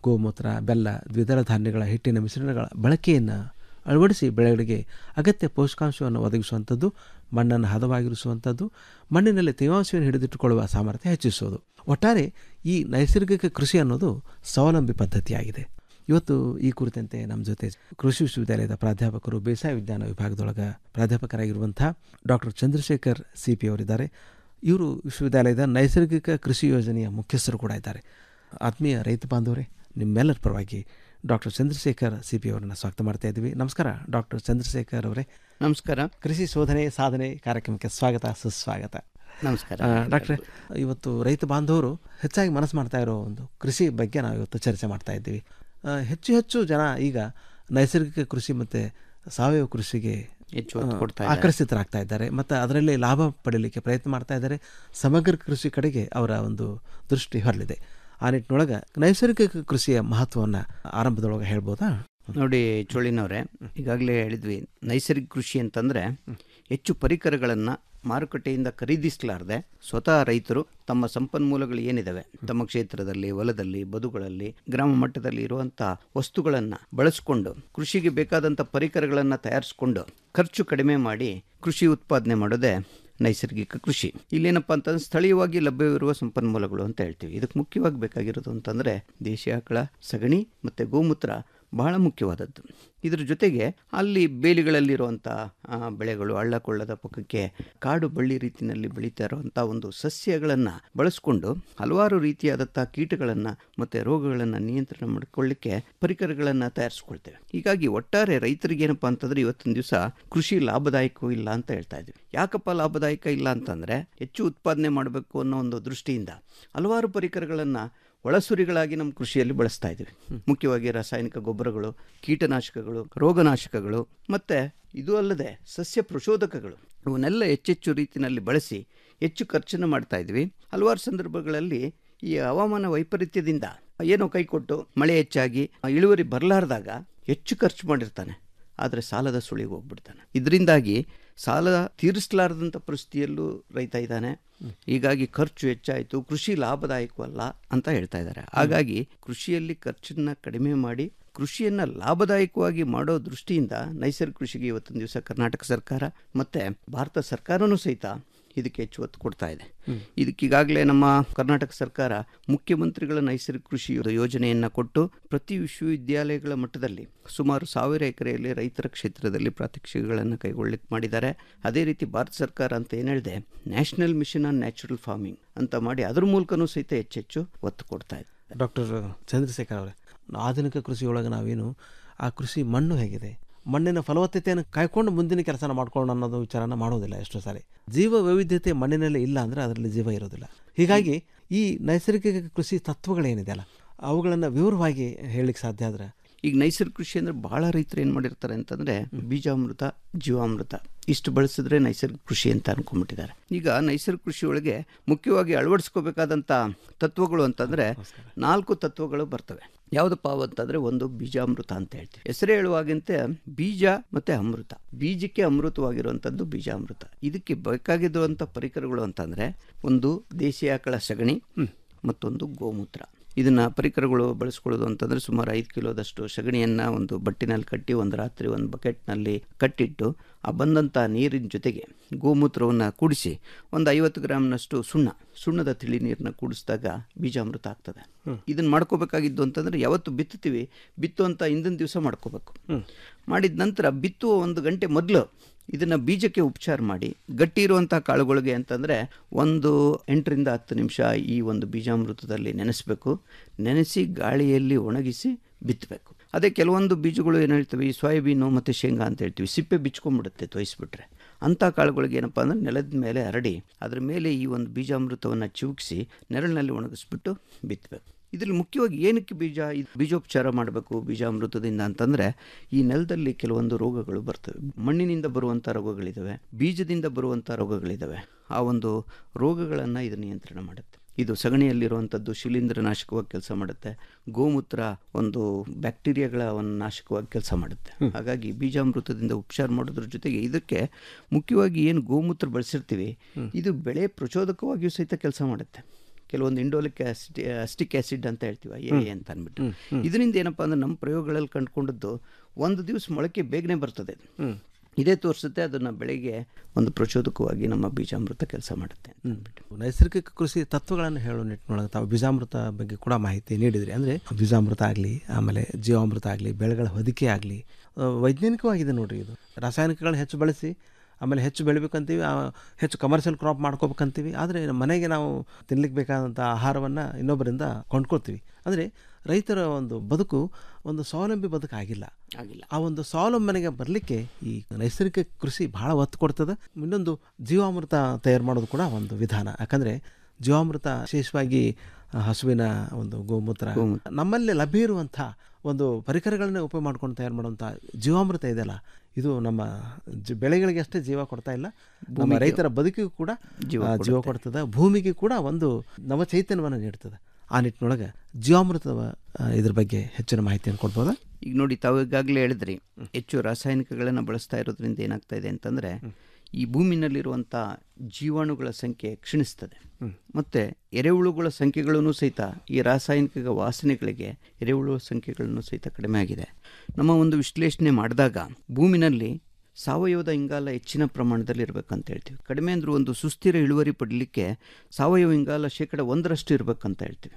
ಗೋಮೂತ್ರ ಬೆಲ್ಲ ದ್ವಿದಳ ಧಾನ್ಯಗಳ ಹಿಟ್ಟಿನ ಮಿಶ್ರಣಗಳ ಬಳಕೆಯನ್ನು ಅಳವಡಿಸಿ ಬೆಳೆಗಳಿಗೆ ಅಗತ್ಯ ಪೋಷಕಾಂಶವನ್ನು ಒದಗಿಸುವಂಥದ್ದು ಮಣ್ಣನ್ನು ಹದವಾಗಿರಿಸುವಂಥದ್ದು ಮಣ್ಣಿನಲ್ಲಿ ತೇವಾಂಶವನ್ನು ಹಿಡಿದಿಟ್ಟುಕೊಳ್ಳುವ ಸಾಮರ್ಥ್ಯ ಹೆಚ್ಚಿಸುವುದು ಒಟ್ಟಾರೆ ಈ ನೈಸರ್ಗಿಕ ಕೃಷಿ ಅನ್ನೋದು ಸ್ವಾವಲಂಬಿ ಪದ್ಧತಿಯಾಗಿದೆ ಇವತ್ತು ಈ ಕುರಿತಂತೆ ನಮ್ಮ ಜೊತೆ ಕೃಷಿ ವಿಶ್ವವಿದ್ಯಾಲಯದ ಪ್ರಾಧ್ಯಾಪಕರು ಬೇಸಾಯ ವಿಜ್ಞಾನ ವಿಭಾಗದೊಳಗೆ ಪ್ರಾಧ್ಯಾಪಕರಾಗಿರುವಂಥ ಡಾಕ್ಟರ್ ಚಂದ್ರಶೇಖರ್ ಸಿ ಪಿ ಅವರಿದ್ದಾರೆ ಇವರು ವಿಶ್ವವಿದ್ಯಾಲಯದ ನೈಸರ್ಗಿಕ ಕೃಷಿ ಯೋಜನೆಯ ಮುಖ್ಯಸ್ಥರು ಕೂಡ ಇದ್ದಾರೆ ಆತ್ಮೀಯ ರೈತ ಬಾಂಧವರೇ ನಿಮ್ಮೆಲ್ಲರ ಪರವಾಗಿ ಡಾಕ್ಟರ್ ಚಂದ್ರಶೇಖರ್ ಸಿ ಪಿ ಅವರನ್ನು ಸ್ವಾಗತ ಮಾಡ್ತಾ ಇದ್ದೀವಿ ನಮಸ್ಕಾರ ಡಾಕ್ಟರ್ ಚಂದ್ರಶೇಖರ್ ಅವರೇ ನಮಸ್ಕಾರ ಕೃಷಿ ಶೋಧನೆ ಸಾಧನೆ ಕಾರ್ಯಕ್ರಮಕ್ಕೆ ಸ್ವಾಗತ ಸುಸ್ವಾಗತ ನಮಸ್ಕಾರ. ಡಾಕ್ಟ್ರೆ ಇವತ್ತು ರೈತ ಬಾಂಧವರು ಹೆಚ್ಚಾಗಿ ಮನಸ್ಸು ಮಾಡ್ತಾ ಇರೋ ಒಂದು ಕೃಷಿ ಬಗ್ಗೆ ನಾವು ಇವತ್ತು ಚರ್ಚೆ ಮಾಡ್ತಾ ಇದ್ದೀವಿ ಆ, ಹೆಚ್ಚು ಹೆಚ್ಚು ಜನ ಈಗ ನೈಸರ್ಗಿಕ ಕೃಷಿ ಮತ್ತು ಸಾವಯವ ಕೃಷಿಗೆ ಹೆಚ್ಚು ಒತ್ತು ಆ, ಕೊಡ್ತಾ ಇದ್ದಾರೆ. ಆಕರ್ಷಿತರಾಗ್ತಾ ಇದ್ದಾರೆ ಮತ್ತು ಅದರಲ್ಲಿ ಲಾಭ ಪಡೀಲಿಕ್ಕೆ ಪ್ರಯತ್ನ ಮಾಡ್ತಾ ಇದ್ದಾರೆ ಸಮಗ್ರ ಕೃಷಿ ಕಡೆಗೆ ಅವರ ಒಂದು ದೃಷ್ಟಿ ಹೊರಲಿದೆ ಆ ನಿಟ್ಟಿನೊಳಗೆ ನೈಸರ್ಗಿಕ ಕೃಷಿಯ ಮಹತ್ವವನ್ನು ಆರಂಭದೊಳಗೆ ಹೇಳ್ಬೋದಾ ನೋಡಿ ಚೋಳಿನವ್ರೆ ಈಗಾಗಲೇ ಹೇಳಿದ್ವಿ ನೈಸರ್ಗಿಕ ಕೃಷಿ ಅಂತಂದ್ರೆ ಹೆಚ್ಚು ಪರಿಕರಗಳನ್ನು ಮಾರುಕಟ್ಟೆಯಿಂದ ಖರೀದಿಸಲಾರದೆ ಸ್ವತಃ ರೈತರು ತಮ್ಮ ಸಂಪನ್ಮೂಲಗಳು ಏನಿದಾವೆ ತಮ್ಮ ಕ್ಷೇತ್ರದಲ್ಲಿ ಹೊಲದಲ್ಲಿ ಬದುಗಳಲ್ಲಿ ಗ್ರಾಮ ಮಟ್ಟದಲ್ಲಿ ಇರುವಂಥ ವಸ್ತುಗಳನ್ನು ಬಳಸಿಕೊಂಡು ಕೃಷಿಗೆ ಬೇಕಾದಂಥ ಪರಿಕರಗಳನ್ನು ತಯಾರಿಸಿಕೊಂಡು ಖರ್ಚು ಕಡಿಮೆ ಮಾಡಿ ಕೃಷಿ ಉತ್ಪಾದನೆ ಮಾಡೋದೇ ನೈಸರ್ಗಿಕ ಕೃಷಿ ಇಲ್ಲೇನಪ್ಪ ಅಂತಂದ್ರೆ ಸ್ಥಳೀಯವಾಗಿ ಲಭ್ಯವಿರುವ ಸಂಪನ್ಮೂಲಗಳು ಅಂತ ಹೇಳ್ತೀವಿ ಇದಕ್ಕೆ ಮುಖ್ಯವಾಗಿ ಬೇಕಾಗಿರೋದು ಅಂತಂದ್ರೆ ದೇಶೀಯ ಆಕಳ ಸಗಣಿ ಮತ್ತು ಗೋಮೂತ್ರ ಬಹಳ ಮುಖ್ಯವಾದದ್ದು ಇದ್ರ ಜೊತೆಗೆ ಅಲ್ಲಿ ಬೇಲಿಗಳಲ್ಲಿರುವಂಥ ಆ, ಬೆಳೆಗಳು ಹಳ್ಳ ಕೊಳ್ಳದ ಪಕ್ಕಕ್ಕೆ ಕಾಡು ಬಳ್ಳಿ ರೀತಿಯಲ್ಲಿ ಬೆಳೀತಾ ಇರುವಂಥ ಒಂದು ಸಸ್ಯಗಳನ್ನು ಬಳಸ್ಕೊಂಡು ಹಲವಾರು ರೀತಿಯಾದಂಥ ಕೀಟಗಳನ್ನು ಮತ್ತು ರೋಗಗಳನ್ನು ನಿಯಂತ್ರಣ ಮಾಡಿಕೊಳ್ಳಿಕ್ಕೆ ಪರಿಕರಗಳನ್ನು ತಯಾರಿಸ್ಕೊಳ್ತೇವೆ ಹೀಗಾಗಿ ಒಟ್ಟಾರೆ ರೈತರಿಗೆ ಏನಪ್ಪ ಅಂತಂದ್ರೆ ಇವತ್ತಿನ ದಿವಸ ಕೃಷಿ ಲಾಭದಾಯಕವೂ ಇಲ್ಲ ಅಂತ ಹೇಳ್ತಾ ಇದ್ವಿ ಯಾಕಪ್ಪ ಲಾಭದಾಯಕ ಇಲ್ಲ ಅಂತಂದ್ರೆ ಹೆಚ್ಚು ಉತ್ಪಾದನೆ ಮಾಡಬೇಕು ಅನ್ನೋ ಒಂದು ದೃಷ್ಟಿಯಿಂದ ಹಲವಾರು ಪರಿಕರಗಳನ್ನು ಒಳಸುರಿಗಳಾಗಿ ನಮ್ಮ ಕೃಷಿಯಲ್ಲಿ ಬಳಸ್ತಾ ಇದ್ದೀವಿ ಮುಖ್ಯವಾಗಿ ರಾಸಾಯನಿಕ ಗೊಬ್ಬರಗಳು ಕೀಟನಾಶಕಗಳು ರೋಗನಾಶಕಗಳು ಮತ್ತು ಇದು ಅಲ್ಲದೆ ಸಸ್ಯ ಪ್ರಚೋದಕಗಳು ಇವನ್ನೆಲ್ಲ ಹೆಚ್ಚೆಚ್ಚು ರೀತಿಯಲ್ಲಿ ಬಳಸಿ ಹೆಚ್ಚು ಖರ್ಚನ್ನು ಮಾಡ್ತಾ ಇದ್ವಿ ಹಲವಾರು ಸಂದರ್ಭಗಳಲ್ಲಿ ಈ ಹವಾಮಾನ ವೈಪರೀತ್ಯದಿಂದ ಏನೋ ಕೈಕೊಟ್ಟು ಮಳೆ ಹೆಚ್ಚಾಗಿ ಇಳುವರಿ ಬರಲಾರ್ದಾಗ ಹೆಚ್ಚು ಖರ್ಚು ಮಾಡಿರ್ತಾನೆ ಆದರೆ ಸಾಲದ ಸುಳಿಗೆ ಹೋಗ್ಬಿಡ್ತಾನೆ ಇದರಿಂದಾಗಿ ಸಾಲ ತೀರಿಸಲಾರದಂಥ ಪರಿಸ್ಥಿತಿಯಲ್ಲೂ ರೈತ ಇದ್ದಾನೆ ಹೀಗಾಗಿ ಖರ್ಚು ಹೆಚ್ಚಾಯಿತು ಕೃಷಿ ಲಾಭದಾಯಕವಲ್ಲ ಅಂತ ಹೇಳ್ತಾ ಇದ್ದಾರೆ ಹಾಗಾಗಿ ಕೃಷಿಯಲ್ಲಿ ಖರ್ಚನ್ನ ಕಡಿಮೆ ಮಾಡಿ ಕೃಷಿಯನ್ನು ಲಾಭದಾಯಕವಾಗಿ ಮಾಡೋ ದೃಷ್ಟಿಯಿಂದ ನೈಸರ್ಗಿಕ ಕೃಷಿಗೆ ಇವತ್ತಿನ ದಿವಸ ಕರ್ನಾಟಕ ಸರ್ಕಾರ ಮತ್ತು ಭಾರತ ಸರ್ಕಾರನೂ ಸಹಿತ ಇದಕ್ಕೆ ಹೆಚ್ಚು ಒತ್ತು ಕೊಡ್ತಾ ಇದೆ ಇದಕ್ಕೀಗಾಗಲೇ ನಮ್ಮ ಕರ್ನಾಟಕ ಸರ್ಕಾರ ಮುಖ್ಯಮಂತ್ರಿಗಳ ನೈಸರ್ಗಿಕ ಕೃಷಿ ಯೋಜನೆಯನ್ನು ಕೊಟ್ಟು ಪ್ರತಿ ವಿಶ್ವವಿದ್ಯಾಲಯಗಳ ಮಟ್ಟದಲ್ಲಿ ಸುಮಾರು ಸಾವಿರ ಎಕರೆಯಲ್ಲಿ ರೈತರ ಕ್ಷೇತ್ರದಲ್ಲಿ ಪ್ರಾತ್ಯಕ್ಷಿಕೆಗಳನ್ನು ಕೈಗೊಳ್ಳಲಿಕ್ಕೆ ಮಾಡಿದ್ದಾರೆ ಅದೇ ರೀತಿ ಭಾರತ ಸರ್ಕಾರ ಅಂತ ಏನು ಹೇಳಿದೆ national mission on natural farming ಅಂತ ಮಾಡಿ ಅದ್ರ ಮೂಲಕನೂ ಸಹಿತ ಹೆಚ್ಚೆಚ್ಚು ಒತ್ತು ಕೊಡ್ತಾ ಇದೆ ಡಾಕ್ಟರ್ ಚಂದ್ರಶೇಖರ್ ಅವರೇ ಆಧುನಿಕ ಕೃಷಿಯೊಳಗೆ ನಾವೇನು ಆ ಕೃಷಿ ಮಣ್ಣು ಹೇಗಿದೆ ಮಣ್ಣಿನ ಫಲವತ್ತತೆಯನ್ನು ಕಾಯ್ಕೊಂಡು ಮುಂದಿನ ಕೆಲಸನ ಮಾಡ್ಕೊಳ್ಳೋಣ ಅನ್ನೋದು ವಿಚಾರನ ಮಾಡೋದಿಲ್ಲ ಎಷ್ಟೋ ಸಾರಿ ಜೀವ ವೈವಿಧ್ಯತೆ ಮಣ್ಣಿನಲ್ಲಿ ಇಲ್ಲ ಅಂದರೆ ಅದರಲ್ಲಿ ಜೀವ ಇರೋದಿಲ್ಲ ಹೀಗಾಗಿ ಈ ನೈಸರ್ಗಿಕ ಕೃಷಿ ತತ್ವಗಳೇನಿದೆಯಲ್ಲ ಅವುಗಳನ್ನು ವಿವರವಾಗಿ ಹೇಳಲಿಕ್ಕೆ ಸಾಧ್ಯ ಆದ್ರೆ ಈಗ ನೈಸರ್ಗಿಕ ಕೃಷಿ ಅಂದ್ರೆ ಬಹಳ ರೈತರು ಏನು ಮಾಡಿರ್ತಾರೆ ಅಂತಂದ್ರೆ ಬೀಜಾಮೃತ ಜೀವಾಮೃತ ಇಷ್ಟು ಬಳಸಿದ್ರೆ ನೈಸರ್ಗಿಕ ಕೃಷಿ ಅಂತ ಅನ್ಕೊಂಡ್ಬಿಟ್ಟಿದ್ದಾರೆ ಈಗ ನೈಸರ್ಗಿಕ ಕೃಷಿ ಒಳಗೆ ಮುಖ್ಯವಾಗಿ ಅಳವಡಿಸ್ಕೋಬೇಕಾದಂಥ ತತ್ವಗಳು ಅಂತಂದ್ರೆ ನಾಲ್ಕು ತತ್ವಗಳು ಬರ್ತವೆ ಯಾವುದಪ್ಪ ಅಂತಂದ್ರೆ ಒಂದು ಬೀಜಾಮೃತ ಅಂತ ಹೇಳ್ತೀವಿ ಹೆಸರೇ ಹೇಳುವಾಗಂತೆ ಬೀಜ ಮತ್ತೆ ಅಮೃತ ಬೀಜಕ್ಕೆ ಅಮೃತವಾಗಿರುವಂಥದ್ದು ಬೀಜಾಮೃತ ಇದಕ್ಕೆ ಬೇಕಾಗಿರುವಂಥ ಪರಿಕರಗಳು ಅಂತಂದ್ರೆ ಒಂದು ದೇಶೀಯ ಆಕಳ ಸಗಣಿ ಮತ್ತೊಂದು ಗೋಮೂತ್ರ ಇದನ್ನ ಪರಿಕರಗಳು ಬಳಸ್ಕೊಳ್ಳೋದು ಅಂತಂದ್ರೆ ಸುಮಾರು ಐದು ಕಿಲೋದಷ್ಟು ಸಗಣಿಯನ್ನ ಒಂದು ಬಟ್ಟಿನಲ್ಲಿ ಕಟ್ಟಿ ಒಂದು ರಾತ್ರಿ ಒಂದು ಬಕೆಟ್ನಲ್ಲಿ ಕಟ್ಟಿಟ್ಟು ಆ ಬಂದಂಥ ನೀರಿನ ಜೊತೆಗೆ ಗೋಮೂತ್ರವನ್ನು ಕೂಡಿಸಿ ಒಂದು ಐವತ್ತು ಗ್ರಾಮ್ನಷ್ಟು ಸುಣ್ಣ ಸುಣ್ಣದ ತಿಳಿ ನೀರನ್ನ ಕೂಡಿಸಿದಾಗ ಬೀಜಾಮೃತ ಆಗ್ತದೆ ಇದನ್ನ ಮಾಡ್ಕೋಬೇಕಾಗಿದ್ದು ಅಂತಂದ್ರೆ ಯಾವತ್ತು ಬಿತ್ತುತ್ತೀವಿ ಬಿತ್ತುವಂಥ ಹಿಂದಿನ ದಿವಸ ಮಾಡ್ಕೋಬೇಕು ಮಾಡಿದ ನಂತರ ಬಿತ್ತುವ ಒಂದು ಗಂಟೆ ಮೊದಲು ಇದನ್ನು ಬೀಜಕ್ಕೆ ಉಪಚಾರ ಮಾಡಿ ಗಟ್ಟಿ ಇರುವಂಥ ಕಾಳುಗಳಿಗೆ ಅಂತಂದರೆ ಒಂದು ಎಂಟರಿಂದ ಹತ್ತು ನಿಮಿಷ ಈ ಒಂದು ಬೀಜಾಮೃತದಲ್ಲಿ ನೆನೆಸಬೇಕು ನೆನೆಸಿ ಗಾಳಿಯಲ್ಲಿ ಒಣಗಿಸಿ ಬಿತ್ತಬೇಕು ಅದೇ ಕೆಲವೊಂದು ಬೀಜಗಳು ಏನು ಹೇಳ್ತವೆ ಈ ಸೋಯಾಬೀನು ಮತ್ತು ಶೇಂಗಾ ಅಂತ ಹೇಳ್ತೀವಿ ಸಿಪ್ಪೆ ಬಿಚ್ಕೊಂಡ್ಬಿಡುತ್ತೆ ತೋಯಿಸ್ಬಿಟ್ರೆ ಅಂಥ ಕಾಳುಗಳಿಗೆ ಏನಪ್ಪ ಅಂದರೆ ನೆಲದ ಮೇಲೆ ಹರಡಿ ಅದ್ರ ಮೇಲೆ ಈ ಒಂದು ಬೀಜಾಮೃತವನ್ನು ಚಿವುಕಿಸಿ ನೆರಳಿನಲ್ಲಿ ಒಣಗಿಸ್ಬಿಟ್ಟು ಬಿತ್ತಬೇಕು ಇದರಲ್ಲಿ ಮುಖ್ಯವಾಗಿ ಏನಕ್ಕೆ ಬೀಜ ಇದು ಬೀಜೋಪಚಾರ ಮಾಡಬೇಕು ಬೀಜಾಮೃತದಿಂದ ಅಂತಂದರೆ ಈ ನೆಲದಲ್ಲಿ ಕೆಲವೊಂದು ರೋಗಗಳು ಬರ್ತವೆ ಮಣ್ಣಿನಿಂದ ಬರುವಂಥ ರೋಗಗಳಿದ್ದಾವೆ ಬೀಜದಿಂದ ಬರುವಂಥ ರೋಗಗಳಿದ್ದಾವೆ ಆ ಒಂದು ರೋಗಗಳನ್ನು ಇದು ನಿಯಂತ್ರಣ ಮಾಡುತ್ತೆ ಇದು ಸಗಣಿಯಲ್ಲಿರುವಂಥದ್ದು ಶಿಲೀಂಧ್ರನಾಶಕವಾಗಿ ಕೆಲಸ ಮಾಡುತ್ತೆ ಗೋಮೂತ್ರ ಒಂದು ಬ್ಯಾಕ್ಟೀರಿಯಾಗಳ ಒಂದು ನಾಶಕವಾಗಿ ಕೆಲಸ ಮಾಡುತ್ತೆ ಹಾಗಾಗಿ ಬೀಜಾಮೃತದಿಂದ ಉಪಚಾರ ಮಾಡೋದ್ರ ಜೊತೆಗೆ ಇದಕ್ಕೆ ಮುಖ್ಯವಾಗಿ ಏನು ಗೋಮೂತ್ರ ಬಳಸಿರ್ತೀವಿ ಇದು ಬೆಳೆ ಪ್ರಚೋದಕವಾಗಿಯೂ ಸಹಿತ ಕೆಲಸ ಮಾಡುತ್ತೆ ಕೆಲವೊಂದು ಇಂಡೋಲಿಕ್ ಅಸ್ಟಿಕ್ ಆಸಿಡ್ ಅಂತ ಹೇಳ್ತೀವಿ ಎ ಹ್ಮ್. ಅಂತ ಅಂದ್ಬಿಟ್ಟು ಹ್ಮ್, ಹ್ಮ್. ಇದರಿಂದ ಏನಪ್ಪಾ ಅಂದ್ರೆ ನಮ್ಮ ಪ್ರಯೋಗಗಳಲ್ಲಿ ಕಂಡುಕೊಂಡದ್ದು ಒಂದು ದಿವಸ ಮೊಳಕೆ ಬೇಗನೆ ಬರ್ತದೆ ಇದೇ ತೋರಿಸುತ್ತೆ ಅದನ್ನ ಬೆಳೆಗೆ ಒಂದು ಪ್ರಚೋದಕವಾಗಿ ನಮ್ಮ ಬೀಜಾಮೃತ ಕೆಲಸ ಮಾಡುತ್ತೆ ನೈಸರ್ಗಿಕ ಕೃಷಿ ತತ್ವಗಳನ್ನು ಹೇಳೋ ನಿಟ್ಟಿನೊಳಗೆ ತಾವು ಬೀಜಾಮೃತ ಬಗ್ಗೆ ಕೂಡ ಮಾಹಿತಿ ನೀಡಿದ್ರಿ ಅಂದರೆ ಬೀಜಾಮೃತ ಆಗಲಿ ಆಮೇಲೆ ಜೀವಾಮೃತ ಆಗಲಿ ಬೆಳೆಗಳ ಹೊದಿಕೆ ಆಗಲಿ ವೈಜ್ಞಾನಿಕವಾಗಿದೆ ನೋಡ್ರಿ ಇದು ರಾಸಾಯನಿಕಗಳನ್ನ ಹೆಚ್ಚು ಬಳಸಿ ಆಮೇಲೆ ಹೆಚ್ಚು ಬೆಳಿಬೇಕಂತೀವಿ ಆ, ಹೆಚ್ಚು ಕಮರ್ಷಿಯಲ್ ಕ್ರಾಪ್ ಮಾಡ್ಕೋಬೇಕಂತೀವಿ ಆದರೆ ಮನೆಗೆ ನಾವು ತಿನ್ಲಿಕ್ಕೆ ಬೇಕಾದಂಥ ಆಹಾರವನ್ನು ಇನ್ನೊಬ್ಬರಿಂದ ಕೊಂಡ್ಕೊಳ್ತೀವಿ ಅಂದರೆ ರೈತರ ಒಂದು ಬದುಕು ಒಂದು ಸ್ವಾವಲಂಬಿ ಬದುಕು ಆಗಿಲ್ಲ ಆಗಿಲ್ಲ ಆ ಒಂದು ಸ್ವಾವಲಂಬನೆಗೆ ಬರಲಿಕ್ಕೆ ಈ ನೈಸರ್ಗಿಕ ಕೃಷಿ ಬಹಳ ಒತ್ತು ಕೊಡ್ತದೆ ಇನ್ನೊಂದು ಜೀವಾಮೃತ ತಯಾರು ಮಾಡೋದು ಕೂಡ ಒಂದು ವಿಧಾನ ಯಾಕಂದರೆ ಜೀವಾಮೃತ ವಿಶೇಷವಾಗಿ ಆ, ಹಸುವಿನ ಒಂದು ಗೋಮೂತ್ರ ನಮ್ಮಲ್ಲಿ ಲಭ್ಯ ಇರುವಂಥ ಒಂದು ಪರಿಕರಗಳನ್ನೇ ಉಪಯೋಗ ಮಾಡ್ಕೊಂಡು ತಯಾರು ಮಾಡುವಂಥ ಜೀವಾಮೃತ ಇದೆಯಲ್ಲ ಇದು ನಮ್ಮ ಜ- ಬೆಳೆಗಳಿಗೆ ಅಷ್ಟೇ ಜೀವ ಕೊಡ್ತಾ ಇಲ್ಲ ನಮ್ಮ ಭೂಮಿಗೆ ರೈತರ ಬದುಕಿಗೂ ಕೂಡ ಜೀವ ಆ, ಜೀವ ಕೊಡುತ್ತೆ. ಕೊಡ್ತದೆ ಭೂಮಿಗೆ ಕೂಡ ಒಂದು ನವ ಚೈತನ್ಯವನ್ನು ನೀಡ್ತದೆ ಆ ನಿಟ್ಟಿನೊಳಗೆ ಜೀವಾಮೃತದ ಆ, ಇದ್ರ ಬಗ್ಗೆ ಹೆಚ್ಚಿನ ಮಾಹಿತಿಯನ್ನು ಕೊಡ್ಬೋದಾ ಈಗ ನೋಡಿ ತಾವು ಈಗಾಗಲೇ ಹೇಳಿದ್ರಿ ಹೆಚ್ಚು ರಾಸಾಯನಿಕಗಳನ್ನು ಬಳಸ್ತಾ ಇರೋದ್ರಿಂದ ಏನಾಗ್ತಾ ಇದೆ ಅಂತಂದರೆ ಈ ಭೂಮಿನಲ್ಲಿರುವಂಥ ಜೀವಾಣುಗಳ ಸಂಖ್ಯೆ ಕ್ಷೀಣಿಸ್ತದೆ ಮತ್ತು ಎರೆಹುಳುಗಳ ಸಂಖ್ಯೆಗಳನ್ನು ಸಹಿತ ಈ ರಾಸಾಯನಿಕ ವಾಸನೆಗಳಿಗೆ ಎರೆಹುಳು ಸಂಖ್ಯೆಗಳನ್ನು ಸಹಿತ ಕಡಿಮೆ ಆಗಿದೆ ನಮ್ಮ ಒಂದು ವಿಶ್ಲೇಷಣೆ ಮಾಡಿದಾಗ ಭೂಮಿನಲ್ಲಿ ಸಾವಯವದ ಇಂಗಾಲ ಹೆಚ್ಚಿನ ಪ್ರಮಾಣದಲ್ಲಿ ಇರಬೇಕಂತ ಹೇಳ್ತೀವಿ ಕಡಿಮೆ ಅಂದರೂ ಒಂದು ಸುಸ್ಥಿರ ಇಳುವರಿ ಪಡಲಿಕ್ಕೆ ಸಾವಯವ ಇಂಗಾಲ ಶೇಕಡ ಒಂದರಷ್ಟು ಇರಬೇಕಂತ ಹೇಳ್ತೀವಿ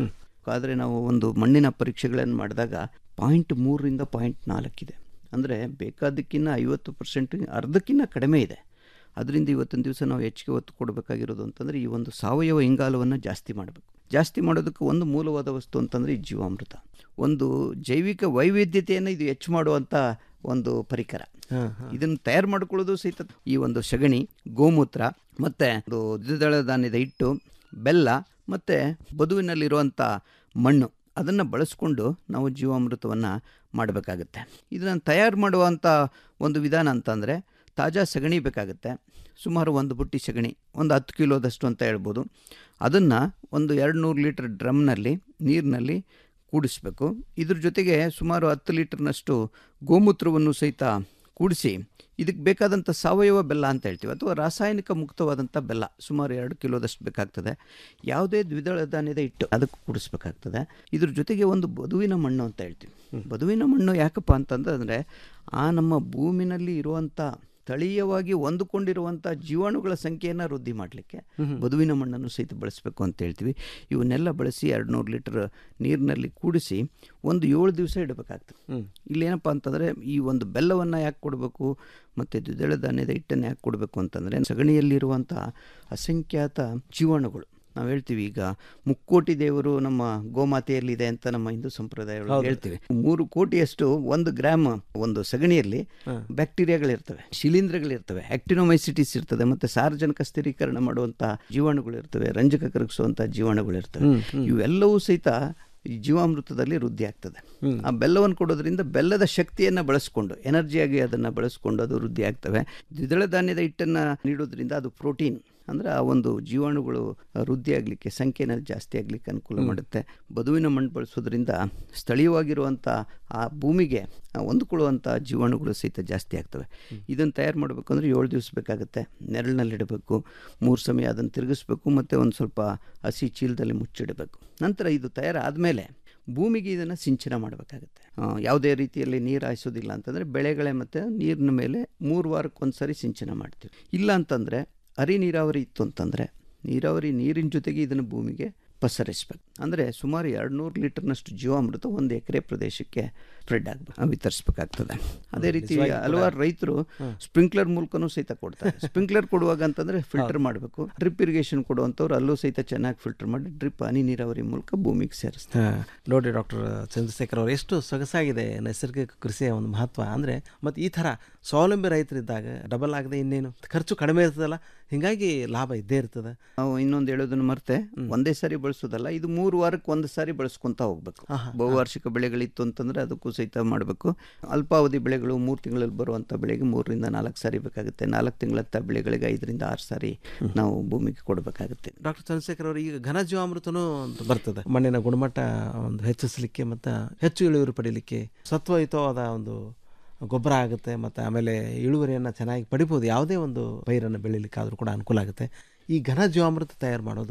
ಆದರೆ ನಾವು ಒಂದು ಮಣ್ಣಿನ ಪರೀಕ್ಷೆಗಳನ್ನು ಮಾಡಿದಾಗ ಪಾಯಿಂಟ್ ಮೂರರಿಂದ ಪಾಯಿಂಟ್ ನಾಲ್ಕಿದೆ ಅಂದರೆ ಬೇಕಾದಕ್ಕಿಂತ ಐವತ್ತು ಪರ್ಸೆಂಟ್ ಅರ್ಧಕ್ಕಿಂತ ಕಡಿಮೆ ಇದೆ ಅದರಿಂದ ಇವತ್ತಿನ ದಿವಸ ನಾವು ಹೆಚ್ಚಿಗೆ ಒತ್ತು ಕೊಡಬೇಕಾಗಿರೋದು ಅಂತಂದರೆ ಈ ಒಂದು ಸಾವಯವ ಇಂಗಾಲವನ್ನು ಜಾಸ್ತಿ ಮಾಡಬೇಕು ಜಾಸ್ತಿ ಮಾಡೋದಕ್ಕೆ ಒಂದು ಮೂಲವಾದ ವಸ್ತು ಅಂತಂದರೆ ಈ ಜೀವಾಮೃತ ಒಂದು ಜೈವಿಕ ವೈವಿಧ್ಯತೆಯನ್ನು ಇದು ಹೆಚ್ಚು ಮಾಡುವಂಥ ಒಂದು ಪರಿಕರ ಇದನ್ನು ತಯಾರು ಮಾಡ್ಕೊಳ್ಳೋದು ಸಹಿತ ಈ ಒಂದು ಸಗಣಿ ಗೋಮೂತ್ರ ಮತ್ತು ಒಂದು ದ್ವಿದಳ ಧಾನ್ಯದ ಹಿಟ್ಟು ಬೆಲ್ಲ ಮತ್ತು ಬದುವಿನಲ್ಲಿರುವಂಥ ಮಣ್ಣು ಅದನ್ನು ಬಳಸ್ಕೊಂಡು ನಾವು ಜೀವಾಮೃತವನ್ನು ಮಾಡಬೇಕಾಗತ್ತೆ ಇದನ್ನು ತಯಾರು ಮಾಡುವಂಥ ಒಂದು ವಿಧಾನ ಅಂತಂದರೆ ತಾಜಾ ಸಗಣಿ ಬೇಕಾಗುತ್ತೆ ಸುಮಾರು ಒಂದು ಬುಟ್ಟಿ ಸಗಣಿ ಒಂದು ಹತ್ತು ಕಿಲೋದಷ್ಟು ಅಂತ ಹೇಳ್ಬೋದು ಅದನ್ನು ಒಂದು ಎರಡು ನೂರು ಲೀಟ್ರ್ ಡ್ರಮ್ನಲ್ಲಿ ನೀರಿನಲ್ಲಿ ಕೂಡಿಸ್ಬೇಕು ಇದ್ರ ಜೊತೆಗೆ ಸುಮಾರು ಹತ್ತು ಲೀಟರ್ನಷ್ಟು ಗೋಮೂತ್ರವನ್ನು ಸಹಿತ ಕೂಡಿಸಿ ಇದಕ್ಕೆ ಬೇಕಾದಂಥ ಸಾವಯವ ಬೆಲ್ಲ ಅಂತ ಹೇಳ್ತೀವಿ ಅಥವಾ ರಾಸಾಯನಿಕ ಮುಕ್ತವಾದಂಥ ಬೆಲ್ಲ ಸುಮಾರು ಎರಡು ಕಿಲೋದಷ್ಟು ಬೇಕಾಗ್ತದೆ ಯಾವುದೇ ದ್ವಿದಳ ಧಾನ್ಯದ ಹಿಟ್ಟು ಅದಕ್ಕೆ ಕೂಡಿಸ್ಬೇಕಾಗ್ತದೆ ಇದ್ರ ಜೊತೆಗೆ ಒಂದು ಬದುವಿನ ಮಣ್ಣು ಅಂತ ಹೇಳ್ತೀವಿ ಬದುವಿನ ಮಣ್ಣು ಯಾಕಪ್ಪ ಅಂತಂದ್ರೆ ಆ ನಮ್ಮ ಭೂಮಿನಲ್ಲಿ ಇರುವಂಥ ಸ್ಥಳೀಯವಾಗಿ ಹೊಂದಿಕೊಂಡಿರುವಂಥ ಜೀವಾಣುಗಳ ಸಂಖ್ಯೆಯನ್ನು ವೃದ್ಧಿ ಮಾಡಲಿಕ್ಕೆ ಬದುವಿನ ಮಣ್ಣನ್ನು ಸಹಿತ ಬಳಸಬೇಕು ಅಂತ ಹೇಳ್ತೀವಿ ಇವನ್ನೆಲ್ಲ ಬಳಸಿ ಎರಡು ನೂರು ಲೀಟರ್ ನೀರಿನಲ್ಲಿ ಕೂಡಿಸಿ ಒಂದು ಏಳು ದಿವಸ ಇಡಬೇಕಾಗ್ತದೆ ಇಲ್ಲೇನಪ್ಪ ಅಂತಂದರೆ ಈ ಒಂದು ಬೆಲ್ಲವನ್ನು ಯಾಕೆ ಕೊಡಬೇಕು ಮತ್ತು ದ್ವಿದಳ ಧಾನ್ಯದ ಹಿಟ್ಟನ್ನು ಯಾಕೆ ಕೊಡಬೇಕು ಅಂತಂದರೆ ಸಗಣಿಯಲ್ಲಿರುವಂಥ ಅಸಂಖ್ಯಾತ ಜೀವಾಣುಗಳು ನಾವು ಹೇಳ್ತೀವಿ ಈಗ ಮುಕ್ಕೋಟಿ ದೇವರು ನಮ್ಮ ಗೋಮಾತೆಯಲ್ಲಿದೆ ಅಂತ ನಮ್ಮ ಹಿಂದೂ ಸಂಪ್ರದಾಯ ಹೌದು. ಹೇಳ್ತೀವಿ ಮೂರು ಕೋಟಿಯಷ್ಟು ಒಂದು ಗ್ರಾಮ್ ಒಂದು ಸಗಣಿಯಲ್ಲಿ ಬ್ಯಾಕ್ಟೀರಿಯಾಗಳಿರ್ತವೆ ಶಿಲೀಂಧ್ರಗಳಿರ್ತವೆ ಆಕ್ಟಿನೋಮೈಸಿಟಿಸ್ ಇರ್ತದೆ ಮತ್ತೆ ಸಾರ್ವಜನಿಕ ಸ್ಥಿರೀಕರಣ ಮಾಡುವಂಥ ಜೀವಾಣುಗಳಿರ್ತವೆ ರಂಜಕ ಕರಗಿಸುವಂಥ ಜೀವಾಣುಗಳಿರ್ತವೆ ಹ್ಮ್, ಹ್ಮ್. ಇವೆಲ್ಲವೂ ಸಹಿತ ಈ ಜೀವಾಮೃತದಲ್ಲಿ ವೃದ್ಧಿ ಆಗ್ತದೆ ಆ ಬೆಲ್ಲವನ್ನು ಕೊಡೋದ್ರಿಂದ ಬೆಲ್ಲದ ಶಕ್ತಿಯನ್ನು ಬಳಸ್ಕೊಂಡು ಎನರ್ಜಿಯಾಗಿ ಅದನ್ನು ಬಳಸ್ಕೊಂಡು ಅದು ವೃದ್ಧಿ ಆಗ್ತವೆ ದ್ವಿದಳ ಧಾನ್ಯದ ಹಿಟ್ಟನ್ನು ನೀಡೋದ್ರಿಂದ ಅದು ಪ್ರೋಟೀನ್ ಅಂದರೆ ಆ ಒಂದು ಜೀವಾಣುಗಳು ವೃದ್ಧಿ ಆಗಲಿಕ್ಕೆ ಸಂಖ್ಯೆನಲ್ಲಿ ಜಾಸ್ತಿ ಆಗಲಿಕ್ಕೆ ಅನುಕೂಲ ಮಾಡುತ್ತೆ ಬದುವಿನ ಮಣ್ಣು ಬಳಸೋದ್ರಿಂದ ಸ್ಥಳೀಯವಾಗಿರುವಂಥ ಆ ಭೂಮಿಗೆ ಆ ಹೊಂದ್ಕೊಳ್ಳುವಂಥ ಜೀವಾಣುಗಳು ಸಹಿತ ಜಾಸ್ತಿ ಆಗ್ತವೆ ಇದನ್ನು ತಯಾರು ಮಾಡಬೇಕು ಅಂದರೆ ಏಳು ದಿವಸ ಬೇಕಾಗುತ್ತೆ ನೆರಳಿನಲ್ಲಿಡಬೇಕು ಮೂರು ಸಮಯ ಅದನ್ನು ತಿರುಗಿಸ್ಬೇಕು ಮತ್ತು ಒಂದು ಸ್ವಲ್ಪ ಹಸಿ ಚೀಲದಲ್ಲಿ ಮುಚ್ಚಿಡಬೇಕು ನಂತರ ಇದು ತಯಾರಾದಮೇಲೆ ಭೂಮಿಗೆ ಇದನ್ನು ಸಿಂಚನ ಮಾಡಬೇಕಾಗುತ್ತೆ ಯಾವುದೇ ರೀತಿಯಲ್ಲಿ ನೀರು ಹಾಯಿಸೋದಿಲ್ಲ ಅಂತಂದರೆ ಬೆಳೆಗಳೇ ಮತ್ತು ನೀರಿನ ಮೇಲೆ ಮೂರು ವಾರಕ್ಕೊಂದು ಸರಿ ಸಿಂಚನ ಮಾಡ್ತೀವಿ ಇಲ್ಲ ಅಂತಂದರೆ ಹರಿ ನೀರಾವರಿ ಇತ್ತು ಅಂತಂದರೆ ನೀರಾವರಿ ನೀರಿನ ಜೊತೆಗೆ ಇದನ್ನು ಭೂಮಿಗೆ ಪಸರಿಸ್ಬೇಕು ಅಂದರೆ ಸುಮಾರು ಎರಡು ನೂರು ಲೀಟರ್ನಷ್ಟು ಜೀವಾಮೃತ ಒಂದು ಎಕರೆ ಪ್ರದೇಶಕ್ಕೆ ಸ್ಪ್ರೆಡ್ ಆಗಬೇಕು ವಿತರಿಸಬೇಕಾಗ್ತದೆ ಅದೇ ರೀತಿ ನಿಜವಾಗಿ ಕೂಡ- ಹಲವಾರು ರೈತರು ಹ್ಮ್. ಸ್ಪ್ರಿಂಕ್ಲರ್ ಮೂಲಕನೂ ಸಹಿತ ಕೊಡ್ತಾರೆ ಸ್ಪ್ರಿಂಕ್ಲರ್ ಕೊಡುವಾಗ ಅಂತಂದರೆ ಫಿಲ್ಟರ್ ಮಾಡಬೇಕು ಡ್ರಿಪ್ ಇರಿಗೇಷನ್ ಕೊಡುವಂಥವ್ರು ಅಲ್ಲೂ ಸಹಿತ ಚೆನ್ನಾಗಿ ಫಿಲ್ಟರ್ ಮಾಡಿ ಡ್ರಿಪ್ ಹನಿ ನೀರಾವರಿ ಮೂಲಕ ಭೂಮಿಗೆ ಸೇರಿಸ್ತಾರೆ ಹಾ, ನೋಡ್ರಿ ಡಾಕ್ಟರ್ ಚಂದ್ರಶೇಖರ್ ಅವರು ಎಷ್ಟು ಸೊಗಸಾಗಿದೆ ನೈಸರ್ಗಿಕ ಕೃಷಿಯ ಒಂದು ಮಹತ್ವ ಅಂದರೆ ಮತ್ತು ಈ ಥರ ಸ್ವಾವಲಂಬಿ ರೈತರಿದ್ದಾಗ ಡಬಲ್ ಆಗದೆ ಇನ್ನೇನು ಖರ್ಚು ಕಡಿಮೆ ಇರ್ತದಲ್ಲ ಹೀಗಾಗಿ ಲಾಭ ಇದ್ದೇ ಇರ್ತದೆ ನಾವು ಇನ್ನೊಂದು ಹೇಳೋದನ್ನು ಮರ್ತೆ ಒಂದೇ ಸಾರಿ ಬಳಸೋದಲ್ಲ ಇದು ಮೂರು ವಾರಕ್ಕೆ ಒಂದು ಸಾರಿ ಬಳಸ್ಕೊಂತ ಹೋಗ್ಬೇಕು ಬಹುವಾರ್ಷಿಕ ಬೆಳೆಗಳಿತ್ತು ಅಂತಂದ್ರೆ ಅದಕ್ಕೂ ಸಹಿತ ಮಾಡಬೇಕು ಅಲ್ಪಾವಧಿ ಬೆಳೆಗಳು ಮೂರು ತಿಂಗಳಲ್ಲಿ ಬರುವಂಥ ಬೆಳೆಗೆ ಮೂರರಿಂದ ನಾಲ್ಕು ಸಾರಿ ಬೇಕಾಗುತ್ತೆ ನಾಲ್ಕು ತಿಂಗಳತ್ತ ಬೆಳೆಗಳಿಗೆ ಐದರಿಂದ ಆರು ಸಾರಿ ನಾವು ಭೂಮಿಗೆ ಕೊಡಬೇಕಾಗುತ್ತೆ ಡಾಕ್ಟರ್ ಚಂದ್ರಶೇಖರ್ ಅವರು ಈಗ ಘನ ಜೀವಾಮೃತನೂ ಒಂದು ಬರ್ತದೆ ಮಣ್ಣಿನ ಗುಣಮಟ್ಟ ಒಂದು ಹೆಚ್ಚಿಸಲಿಕ್ಕೆ ಮತ್ತು ಹೆಚ್ಚು ಇಳುವರಿ ಪಡೀಲಿಕ್ಕೆ ಸತ್ವಯುತವಾದ ಒಂದು ಗೊಬ್ಬರ ಆಗುತ್ತೆ ಮತ್ತು ಆಮೇಲೆ ಇಳುವರಿಯನ್ನು ಚೆನ್ನಾಗಿ ಪಡಿಬೋದು ಯಾವುದೇ ಒಂದು ಪೈರನ್ನು ಬೆಳೀಲಿಕ್ಕಾದರೂ ಕೂಡ ಅನುಕೂಲ ಆಗುತ್ತೆ ಈ ಘನ ಜೀವಾಮೃತ ತಯಾರು ಮಾಡೋದು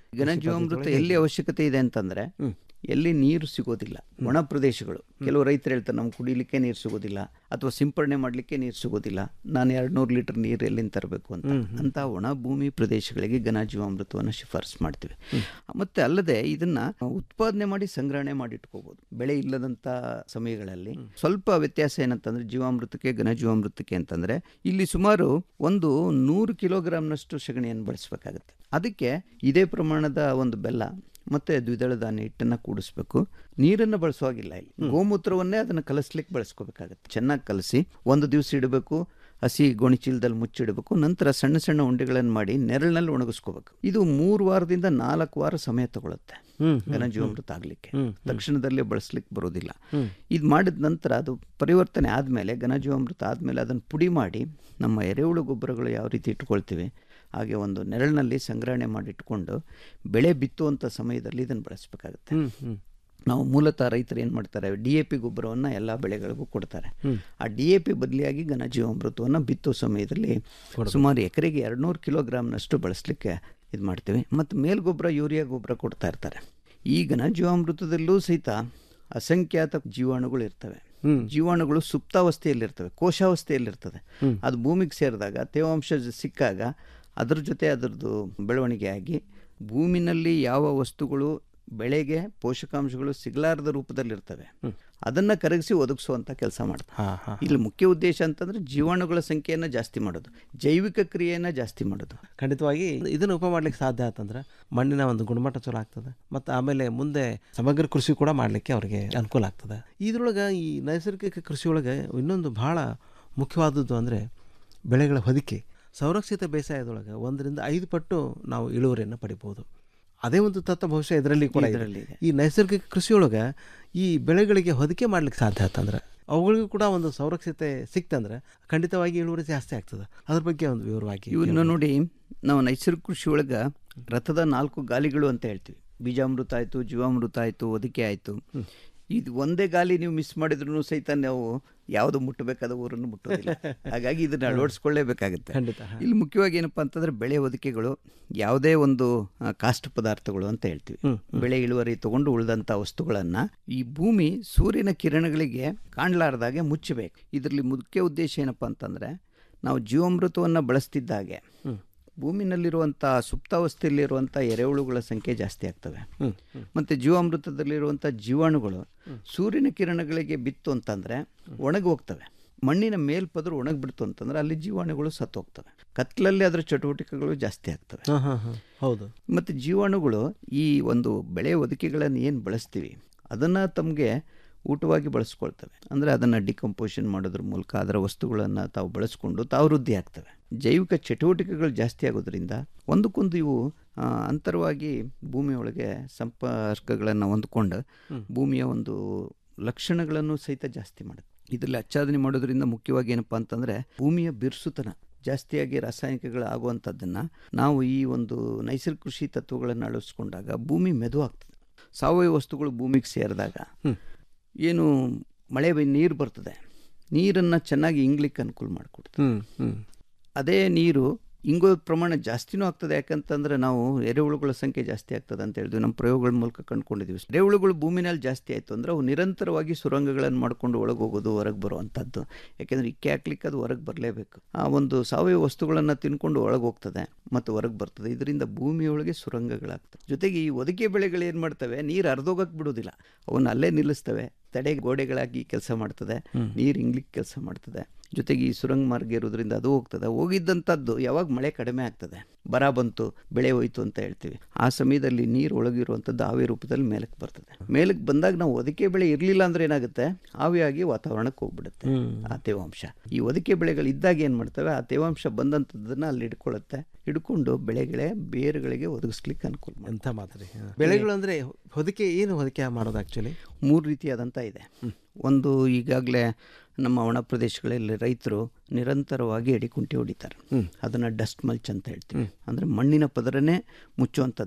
ಘನಜೀವಾಮೃತ ಎಲ್ಲಿ ಅವಶ್ಯಕತೆ ಇದೆ ಅಂತಂದ್ರೆ ಎಲ್ಲಿ ನೀರು ಸಿಗೋದಿಲ್ಲ ಒಣ ಪ್ರದೇಶಗಳು ಕೆಲವು ರೈತರು ಹೇಳ್ತಾರೆ ನಮ್ಗೆ ಕುಡಿಲಿಕ್ಕೆ ನೀರು ಸಿಗೋದಿಲ್ಲ ಅಥವಾ ಸಿಂಪರಣೆ ಮಾಡಲಿಕ್ಕೆ ನೀರು ಸಿಗೋದಿಲ್ಲ ನಾನು ಎರಡು ನೂರು ಲೀಟರ್ ನೀರು ಎಲ್ಲಿಂದ ತರಬೇಕು ಅಂತ ಅಂತ ಒಣ ಭೂಮಿ ಪ್ರದೇಶಗಳಿಗೆ ಘನಜೀವಾಮೃತವನ್ನು ಶಿಫಾರಸು ಮಾಡ್ತೀವಿ ಮತ್ತೆ ಅಲ್ಲದೆ ಇದನ್ನ ಉತ್ಪಾದನೆ ಮಾಡಿ ಸಂಗ್ರಹಣೆ ಮಾಡಿ ಇಟ್ಕೋಬಹುದು ಬೆಳೆ ಇಲ್ಲದಂತ ಸಮಯಗಳಲ್ಲಿ ಸ್ವಲ್ಪ ವ್ಯತ್ಯಾಸ ಏನಂತಂದ್ರೆ ಜೀವಾಮೃತಕ್ಕೆ ಘನಜೀವಾಮೃತಕ್ಕೆ ಅಂತಂದ್ರೆ ಇಲ್ಲಿ ಸುಮಾರು ಒಂದು ನೂರು ಕಿಲೋಗ್ರಾಮ್ನಷ್ಟು ಸಗಣಿಯನ್ನು ಬಳಸಬೇಕಾಗುತ್ತೆ ಅದಕ್ಕೆ ಇದೇ ಪ್ರಮಾಣದ ಒಂದು ಬೆಲ್ಲ ಮತ್ತೆ ದ್ವಿದಳ ಧಾನ್ಯ ಹಿಟ್ಟನ್ನು ಕೂಡಿಸ್ಬೇಕು ನೀರನ್ನು ಬಳಸುವಾಗಿಲ್ಲ ಇಲ್ಲಿ ಗೋಮೂತ್ರವನ್ನೇ ಅದನ್ನು ಕಲಸ್ಲಿಕ್ಕೆ ಬಳಸ್ಕೋಬೇಕಾಗತ್ತೆ ಚೆನ್ನಾಗಿ ಕಲಸಿ ಒಂದು ದಿವಸ ಇಡಬೇಕು ಹಸಿ ಗೋಣಿಚೀಲದಲ್ಲಿ ಮುಚ್ಚಿಡಬೇಕು ನಂತರ ಸಣ್ಣ ಸಣ್ಣ ಉಂಡೆಗಳನ್ನು ಮಾಡಿ ನೆರಳಿನಲ್ಲಿ ಒಣಗಿಸ್ಕೋಬೇಕು ಇದು ಮೂರು ವಾರದಿಂದ ನಾಲ್ಕು ವಾರ ಸಮಯ ತಗೊಳುತ್ತೆ ಘನಜೀವಾಮೃತ ಆಗಲಿಕ್ಕೆ ತಕ್ಷಣದಲ್ಲೇ ಬಳಸ್ಲಿಕ್ಕೆ ಬರೋದಿಲ್ಲ ಇದು ಮಾಡಿದ ನಂತರ ಅದು ಪರಿವರ್ತನೆ ಆದಮೇಲೆ ಘನಜೀವಾಮೃತ ಆದಮೇಲೆ ಅದನ್ನು ಪುಡಿ ಮಾಡಿ ನಮ್ಮ ಎರೆಹುಳು ಗೊಬ್ಬರಗಳು ಯಾವ ರೀತಿ ಇಟ್ಕೊಳ್ತೀವಿ ಹಾಗೆ ಒಂದು ನೆರಳಿನಲ್ಲಿ ಸಂಗ್ರಹಣೆ ಮಾಡಿಟ್ಕೊಂಡು ಬೆಳೆ ಬಿತ್ತುವಂಥ ಸಮಯದಲ್ಲಿ ಇದನ್ನು ಬಳಸಬೇಕಾಗುತ್ತೆ ನಾವು ಮೂಲತಃ ರೈತರು ಏನು ಮಾಡ್ತಾರೆ ಡಿ ಎ ಪಿ ಗೊಬ್ಬರವನ್ನು ಎಲ್ಲ ಬೆಳೆಗಳಿಗೂ ಕೊಡ್ತಾರೆ ಆ ಡಿ ಎ ಪಿ ಬದಲಿಯಾಗಿ ಘನಜೀವಾಮೃತವನ್ನು ಬಿತ್ತೋ ಸಮಯದಲ್ಲಿ ಸುಮಾರು ಎಕರೆಗೆ ಎರಡುನೂರು ಕಿಲೋಗ್ರಾಮ್ನಷ್ಟು ಬಳಸಲಿಕ್ಕೆ ಇದು ಮಾಡ್ತೀವಿ ಮತ್ತು ಮೇಲ್ಗೊಬ್ಬರ ಯೂರಿಯಾ ಗೊಬ್ಬರ ಕೊಡ್ತಾ ಇರ್ತಾರೆ ಈ ಘನಜೀವಾಮೃತದಲ್ಲೂ ಸಹಿತ ಅಸಂಖ್ಯಾತ ಜೀವಾಣುಗಳು ಇರ್ತವೆ ಜೀವಾಣುಗಳು ಸುಪ್ತಾವಸ್ಥೆಯಲ್ಲಿರ್ತವೆ ಕೋಶಾವಸ್ಥೆಯಲ್ಲಿರ್ತದೆ ಅದು ಭೂಮಿಗೆ ಸೇರಿದಾಗ ತೇವಾಂಶ ಸಿಕ್ಕಾಗ ಅದ್ರ ಜೊತೆ ಅದರದ್ದು ಬೆಳವಣಿಗೆ ಆಗಿ ಭೂಮಿನಲ್ಲಿ ಯಾವ ವಸ್ತುಗಳು ಬೆಳೆಗೆ ಪೋಷಕಾಂಶಗಳು ಸಿಗಲಾರದ ರೂಪದಲ್ಲಿರ್ತವೆ ಅದನ್ನು ಕರಗಿಸಿ ಒದಗಿಸುವಂಥ ಕೆಲಸ ಮಾಡ್ತಾರೆ ಇಲ್ಲಿ ಮುಖ್ಯ ಉದ್ದೇಶ ಅಂತಂದ್ರೆ ಜೀವಾಣುಗಳ ಸಂಖ್ಯೆಯನ್ನು ಜಾಸ್ತಿ ಮಾಡೋದು ಜೈವಿಕ ಕ್ರಿಯೆಯನ್ನು ಜಾಸ್ತಿ ಮಾಡೋದು ಖಂಡಿತವಾಗಿ ಇದನ್ನು ಉಪ ಮಾಡ್ಲಿಕ್ಕೆ ಸಾಧ್ಯ ಆತಂದ್ರೆ ಮಣ್ಣಿನ ಒಂದು ಗುಣಮಟ್ಟ ಚಲೋ ಆಗ್ತದೆ ಮತ್ತು ಆಮೇಲೆ ಮುಂದೆ ಸಮಗ್ರ ಕೃಷಿ ಕೂಡ ಮಾಡಲಿಕ್ಕೆ ಅವರಿಗೆ ಅನುಕೂಲ ಆಗ್ತದೆ ಇದ್ರೊಳಗೆ ಈ ನೈಸರ್ಗಿಕ ಕೃಷಿಯೊಳಗೆ ಇನ್ನೊಂದು ಬಹಳ ಮುಖ್ಯವಾದದ್ದು ಅಂದರೆ ಬೆಳೆಗಳ ಹೊದಿಕೆ ಸಂರಕ್ಷಿತ ಬೇಸಾಯದೊಳಗೆ ಒಂದರಿಂದ ಐದು ಪಟ್ಟು ನಾವು ಇಳುವರಿಯನ್ನು ಪಡಿಬೋದು ಅದೇ ಒಂದು ತತ್ವ ಬಹುಶಃ ಇದರಲ್ಲಿ ಕೂಡ ಇದೆ. ಇದರಲ್ಲಿ ಇದೆ. ಈ ನೈಸರ್ಗಿಕ ಕೃಷಿಯೊಳಗೆ ಈ ಬೆಳೆಗಳಿಗೆ ಹೊದಿಕೆ ಮಾಡ್ಲಿಕ್ಕೆ ಸಾಧ್ಯ ಆತಂದ್ರೆ ಅವುಗಳಿಗೂ ಕೂಡ ಒಂದು ಸಂರಕ್ಷತೆ ಸಿಕ್ತಂದ್ರೆ ಖಂಡಿತವಾಗಿ ಇಳುವರಿ ಜಾಸ್ತಿ ಆಗ್ತದೆ ಅದ್ರ ಬಗ್ಗೆ ಒಂದು ವಿವರವಾಗಿ ಇವನ್ನು ನೋಡಿ ನಾವು ನೈಸರ್ಗಿಕ ಕೃಷಿ ಒಳಗೆ ರಥದ ನಾಲ್ಕು ಗಾಲಿಗಳು ಅಂತ ಹೇಳ್ತೀವಿ ಬೀಜಾಮೃತ ಆಯಿತು ಜೀವಾಮೃತ ಆಯಿತು ಒದಿಕೆ ಆಯಿತು ಇದು ಒಂದೇ ಗಾಲಿ ನೀವು ಮಿಸ್ ಮಾಡಿದ್ರು ಸಹಿತ ನಾವು ಯಾವುದು ಮುಟ್ಟಬೇಕಾದ ಊರನ್ನು ಮುಟ್ಟೋದಿಲ್ಲ ಹಾಗಾಗಿ ಇದನ್ನ ಅಳವಡಿಸ್ಕೊಳ್ಳೇಬೇಕಾಗುತ್ತೆ ಖಂಡಿತ, ಇಲ್ಲಿ ಮುಖ್ಯವಾಗಿ ಏನಪ್ಪಾ ಅಂತಂದ್ರೆ ಬೆಳೆ ಒದಿಕೆಗಳು ಯಾವುದೇ ಒಂದು ಆ, ಕಾಷ್ಟ ಪದಾರ್ಥಗಳು ಅಂತ ಹೇಳ್ತೀವಿ ಬೆಳೆ ಇಳುವರಿ ತಗೊಂಡು ಉಳಿದಂಥ ವಸ್ತುಗಳನ್ನು ಈ ಭೂಮಿ ಸೂರ್ಯನ ಕಿರಣಗಳಿಗೆ ಕಾಣಲಾರ್ದಾಗೆ ಮುಚ್ಚಬೇಕು ಇದರಲ್ಲಿ ಮುಖ್ಯ ಉದ್ದೇಶ ಏನಪ್ಪಾ ಅಂತಂದ್ರೆ ನಾವು ಜೀವಾಮೃತವನ್ನು ಬಳಸ್ತಿದ್ದಾಗೆ ಭೂಮಿನಲ್ಲಿರುವಂಥ ಸುಪ್ತಾವಸ್ಥೆಯಲ್ಲಿರುವಂಥ ಎರೆಹುಳುಗಳ ಸಂಖ್ಯೆ ಜಾಸ್ತಿ ಆಗ್ತವೆ ಮತ್ತು ಜೀವಾಮೃತದಲ್ಲಿರುವಂಥ ಜೀವಾಣುಗಳು ಸೂರ್ಯನ ಕಿರಣಗಳಿಗೆ ಬಿತ್ತು ಅಂತಂದರೆ ಒಣಗಿ ಹೋಗ್ತವೆ ಮಣ್ಣಿನ ಮೇಲ್ಪದರು ಒಣಗಿಬಿಡ್ತು ಅಂತಂದ್ರೆ ಅಲ್ಲಿ ಜೀವಾಣುಗಳು ಸತ್ತು ಹೋಗ್ತವೆ ಕತ್ಲಲ್ಲಿ ಅದರ ಚಟುವಟಿಕೆಗಳು ಜಾಸ್ತಿ ಆಗ್ತವೆ ಹಾಂ ಹಾಂ ಹಾಂ ಹೌದು ಮತ್ತು ಜೀವಾಣುಗಳು ಈ ಒಂದು ಬೆಳೆ ಒದಕೆಗಳನ್ನು ಏನು ಬಳಸ್ತೀವಿ ಅದನ್ನು ತಮಗೆ ಊಟವಾಗಿ ಬಳಸ್ಕೊಳ್ತವೆ ಅಂದರೆ ಅದನ್ನು ಡಿಕಂಪೋಷನ್ ಮಾಡೋದ್ರ ಮೂಲಕ ಅದರ ವಸ್ತುಗಳನ್ನು ತಾವು ಬಳಸ್ಕೊಂಡು ತಾವು ವೃದ್ಧಿ ಆಗ್ತವೆ ಜೈವಿಕ ಚಟುವಟಿಕೆಗಳು ಜಾಸ್ತಿ ಆಗೋದ್ರಿಂದ ಒಂದಕ್ಕೊಂದು ಇವು ಆ, ಅಂತರವಾಗಿ ಭೂಮಿಯೊಳಗೆ ಸಂಪರ್ಕಗಳನ್ನು ಹೊಂದ್ಕೊಂಡು ಭೂಮಿಯ ಒಂದು ಲಕ್ಷಣಗಳನ್ನು ಸಹಿತ ಜಾಸ್ತಿ ಮಾಡುತ್ತೆ ಇದರಲ್ಲಿ ಆಚ್ಛಾದನೆ ಮಾಡೋದ್ರಿಂದ ಮುಖ್ಯವಾಗಿ ಏನಪ್ಪ ಅಂತಂದರೆ ಭೂಮಿಯ ಬಿರುಸುತನ ಜಾಸ್ತಿಯಾಗಿ ರಾಸಾಯನಿಕಗಳು ಆಗುವಂಥದ್ದನ್ನು ನಾವು ಈ ಒಂದು ನೈಸರ್ಗಿಕ ಕೃಷಿ ತತ್ವಗಳನ್ನು ಅಳವಡಿಸ್ಕೊಂಡಾಗ ಭೂಮಿ ಮೆದು ಆಗ್ತದೆ ಸಾವಯವ ವಸ್ತುಗಳು ಭೂಮಿಗೆ ಸೇರಿದಾಗ ಏನು ಮಳೆ ಬೈ ನೀರು ಬರ್ತದೆ ನೀರನ್ನು ಚೆನ್ನಾಗಿ ಇಂಗ್ಲಿಕ್ಕೆ ಅನುಕೂಲ ಮಾಡಿಕೊಡ್ತದೆ ಹ್ಮ್ ಹ್ಮ್ ಅದೇ ನೀರು ಇಂಗೋ ಪ್ರಮಾಣ ಜಾಸ್ತಿನೂ ಆಗ್ತದೆ ಯಾಕಂತಂದ್ರೆ ನಾವು ಎರೆಹುಳುಗಳ ಸಂಖ್ಯೆ ಜಾಸ್ತಿ ಆಗ್ತದೆ ಅಂತ ಹೇಳಿದ್ವಿ ನಮ್ಮ ಪ್ರಯೋಗಗಳ ಮೂಲಕ ಕಂಡುಕೊಂಡಿದ್ದೀವಿ ಎರೆಹುಳುಗಳು ಭೂಮಿನಲ್ಲಿ ಜಾಸ್ತಿ ಆಯಿತು ಅಂದರೆ ಅವು ನಿರಂತರವಾಗಿ ಸುರಂಗಗಳನ್ನು ಮಾಡ್ಕೊಂಡು ಒಳಗೆ ಹೋಗೋದು ಹೊರಗೆ ಬರುವಂಥದ್ದು ಯಾಕೆಂದರೆ ಇಕ್ಕೆ ಹಾಕ್ಲಿಕ್ಕೆ ಅದು ಹೊರಗೆ ಬರಲೇಬೇಕು ಆ ಒಂದು ಸಾವಯವ ವಸ್ತುಗಳನ್ನು ತಿನ್ಕೊಂಡು ಒಳಗೆ ಹೋಗ್ತದೆ ಮತ್ತು ಹೊರಗೆ ಬರ್ತದೆ ಇದರಿಂದ ಭೂಮಿಯೊಳಗೆ ಸುರಂಗಗಳಾಗ್ತವೆ ಜೊತೆಗೆ ಈ ಒದಕೆ ಬೆಳೆಗಳು ಏನು ಮಾಡ್ತವೆ ನೀರು ಅರ್ಧೋಗಕ್ಕೆ ಬಿಡೋದಿಲ್ಲ ಅವನ್ನ ಅಲ್ಲೇ ನಿಲ್ಲಿಸ್ತವೆ ತಡೆ ಗೋಡೆಗಳಾಗಿ ಕೆಲಸ ಮಾಡ್ತದೆ ನೀರು ಇಂಗ್ಲಿಕ್ಕೆ ಕೆಲಸ ಮಾಡ್ತದೆ ಜೊತೆಗೆ ಈ ಸುರಂಗ ಮಾರ್ಗ ಇರೋದ್ರಿಂದ ಅದು ಹೋಗ್ತದೆ ಹೋಗಿದ್ದಂಥದ್ದು ಯಾವಾಗ ಮಳೆ ಕಡಿಮೆ ಆಗ್ತದೆ ಬರ ಬಂತು ಬೆಳೆ ಹೋಯ್ತು ಅಂತ ಹೇಳ್ತೀವಿ ಆ ಸಮಯದಲ್ಲಿ ನೀರು ಒಳಗಿರುವಂಥದ್ದು ಆವಿ ರೂಪದಲ್ಲಿ ಮೇಲಕ್ಕೆ ಬರ್ತದೆ ಮೇಲಕ್ಕೆ ಬಂದಾಗ ನಾವು ಒದಕೆ ಬೆಳೆ ಇರಲಿಲ್ಲ ಅಂದ್ರೆ ಏನಾಗುತ್ತೆ ಆವಿಯಾಗಿ ವಾತಾವರಣಕ್ಕೆ ಹೋಗ್ಬಿಡುತ್ತೆ ಆ ತೇವಾಂಶ ಈ ಒದಕೆ ಬೆಳೆಗಳು ಇದ್ದಾಗ ಏನು ಮಾಡ್ತವೆ ಆ ತೇವಾಂಶ ಬಂದಂಥದ್ದನ್ನ ಅಲ್ಲಿ ಹಿಡ್ಕೊಳ್ಳುತ್ತೆ ಹಿಡ್ಕೊಂಡು ಬೆಳೆಗಳೇ ಬೇರುಗಳಿಗೆ ಒದಗಿಸ್ಲಿಕ್ಕೆ ಅನುಕೂಲ ಮಾಡುತ್ತೆ. ಎಂಥ ಮಾತ್ರಿ ಬೆಳೆಗಳು ಅಂದರೆ ಹೊದಿಕೆ ಏನು ಹೊದಿಕೆ ಮಾಡೋದು ಆ್ಯಕ್ಚುಲಿ ಮೂರು ರೀತಿಯಾದಂಥ ಇದೆ ಒಂದು ಈಗಾಗಲೇ ನಮ್ಮ ಒಣ ಪ್ರದೇಶಗಳಲ್ಲಿ ರೈತರು ನಿರಂತರವಾಗಿ ಎಡಿಕುಂಟಿ ಹೊಡಿತಾರೆ ಅದನ್ನು ಡಸ್ಟ್ ಮಲ್ಚ್ ಅಂತ ಹೇಳ್ತೀವಿ ಅಂದರೆ ಮಣ್ಣಿನ ಪದರನೇ ಮುಚ್ಚುವಂಥದ್ದು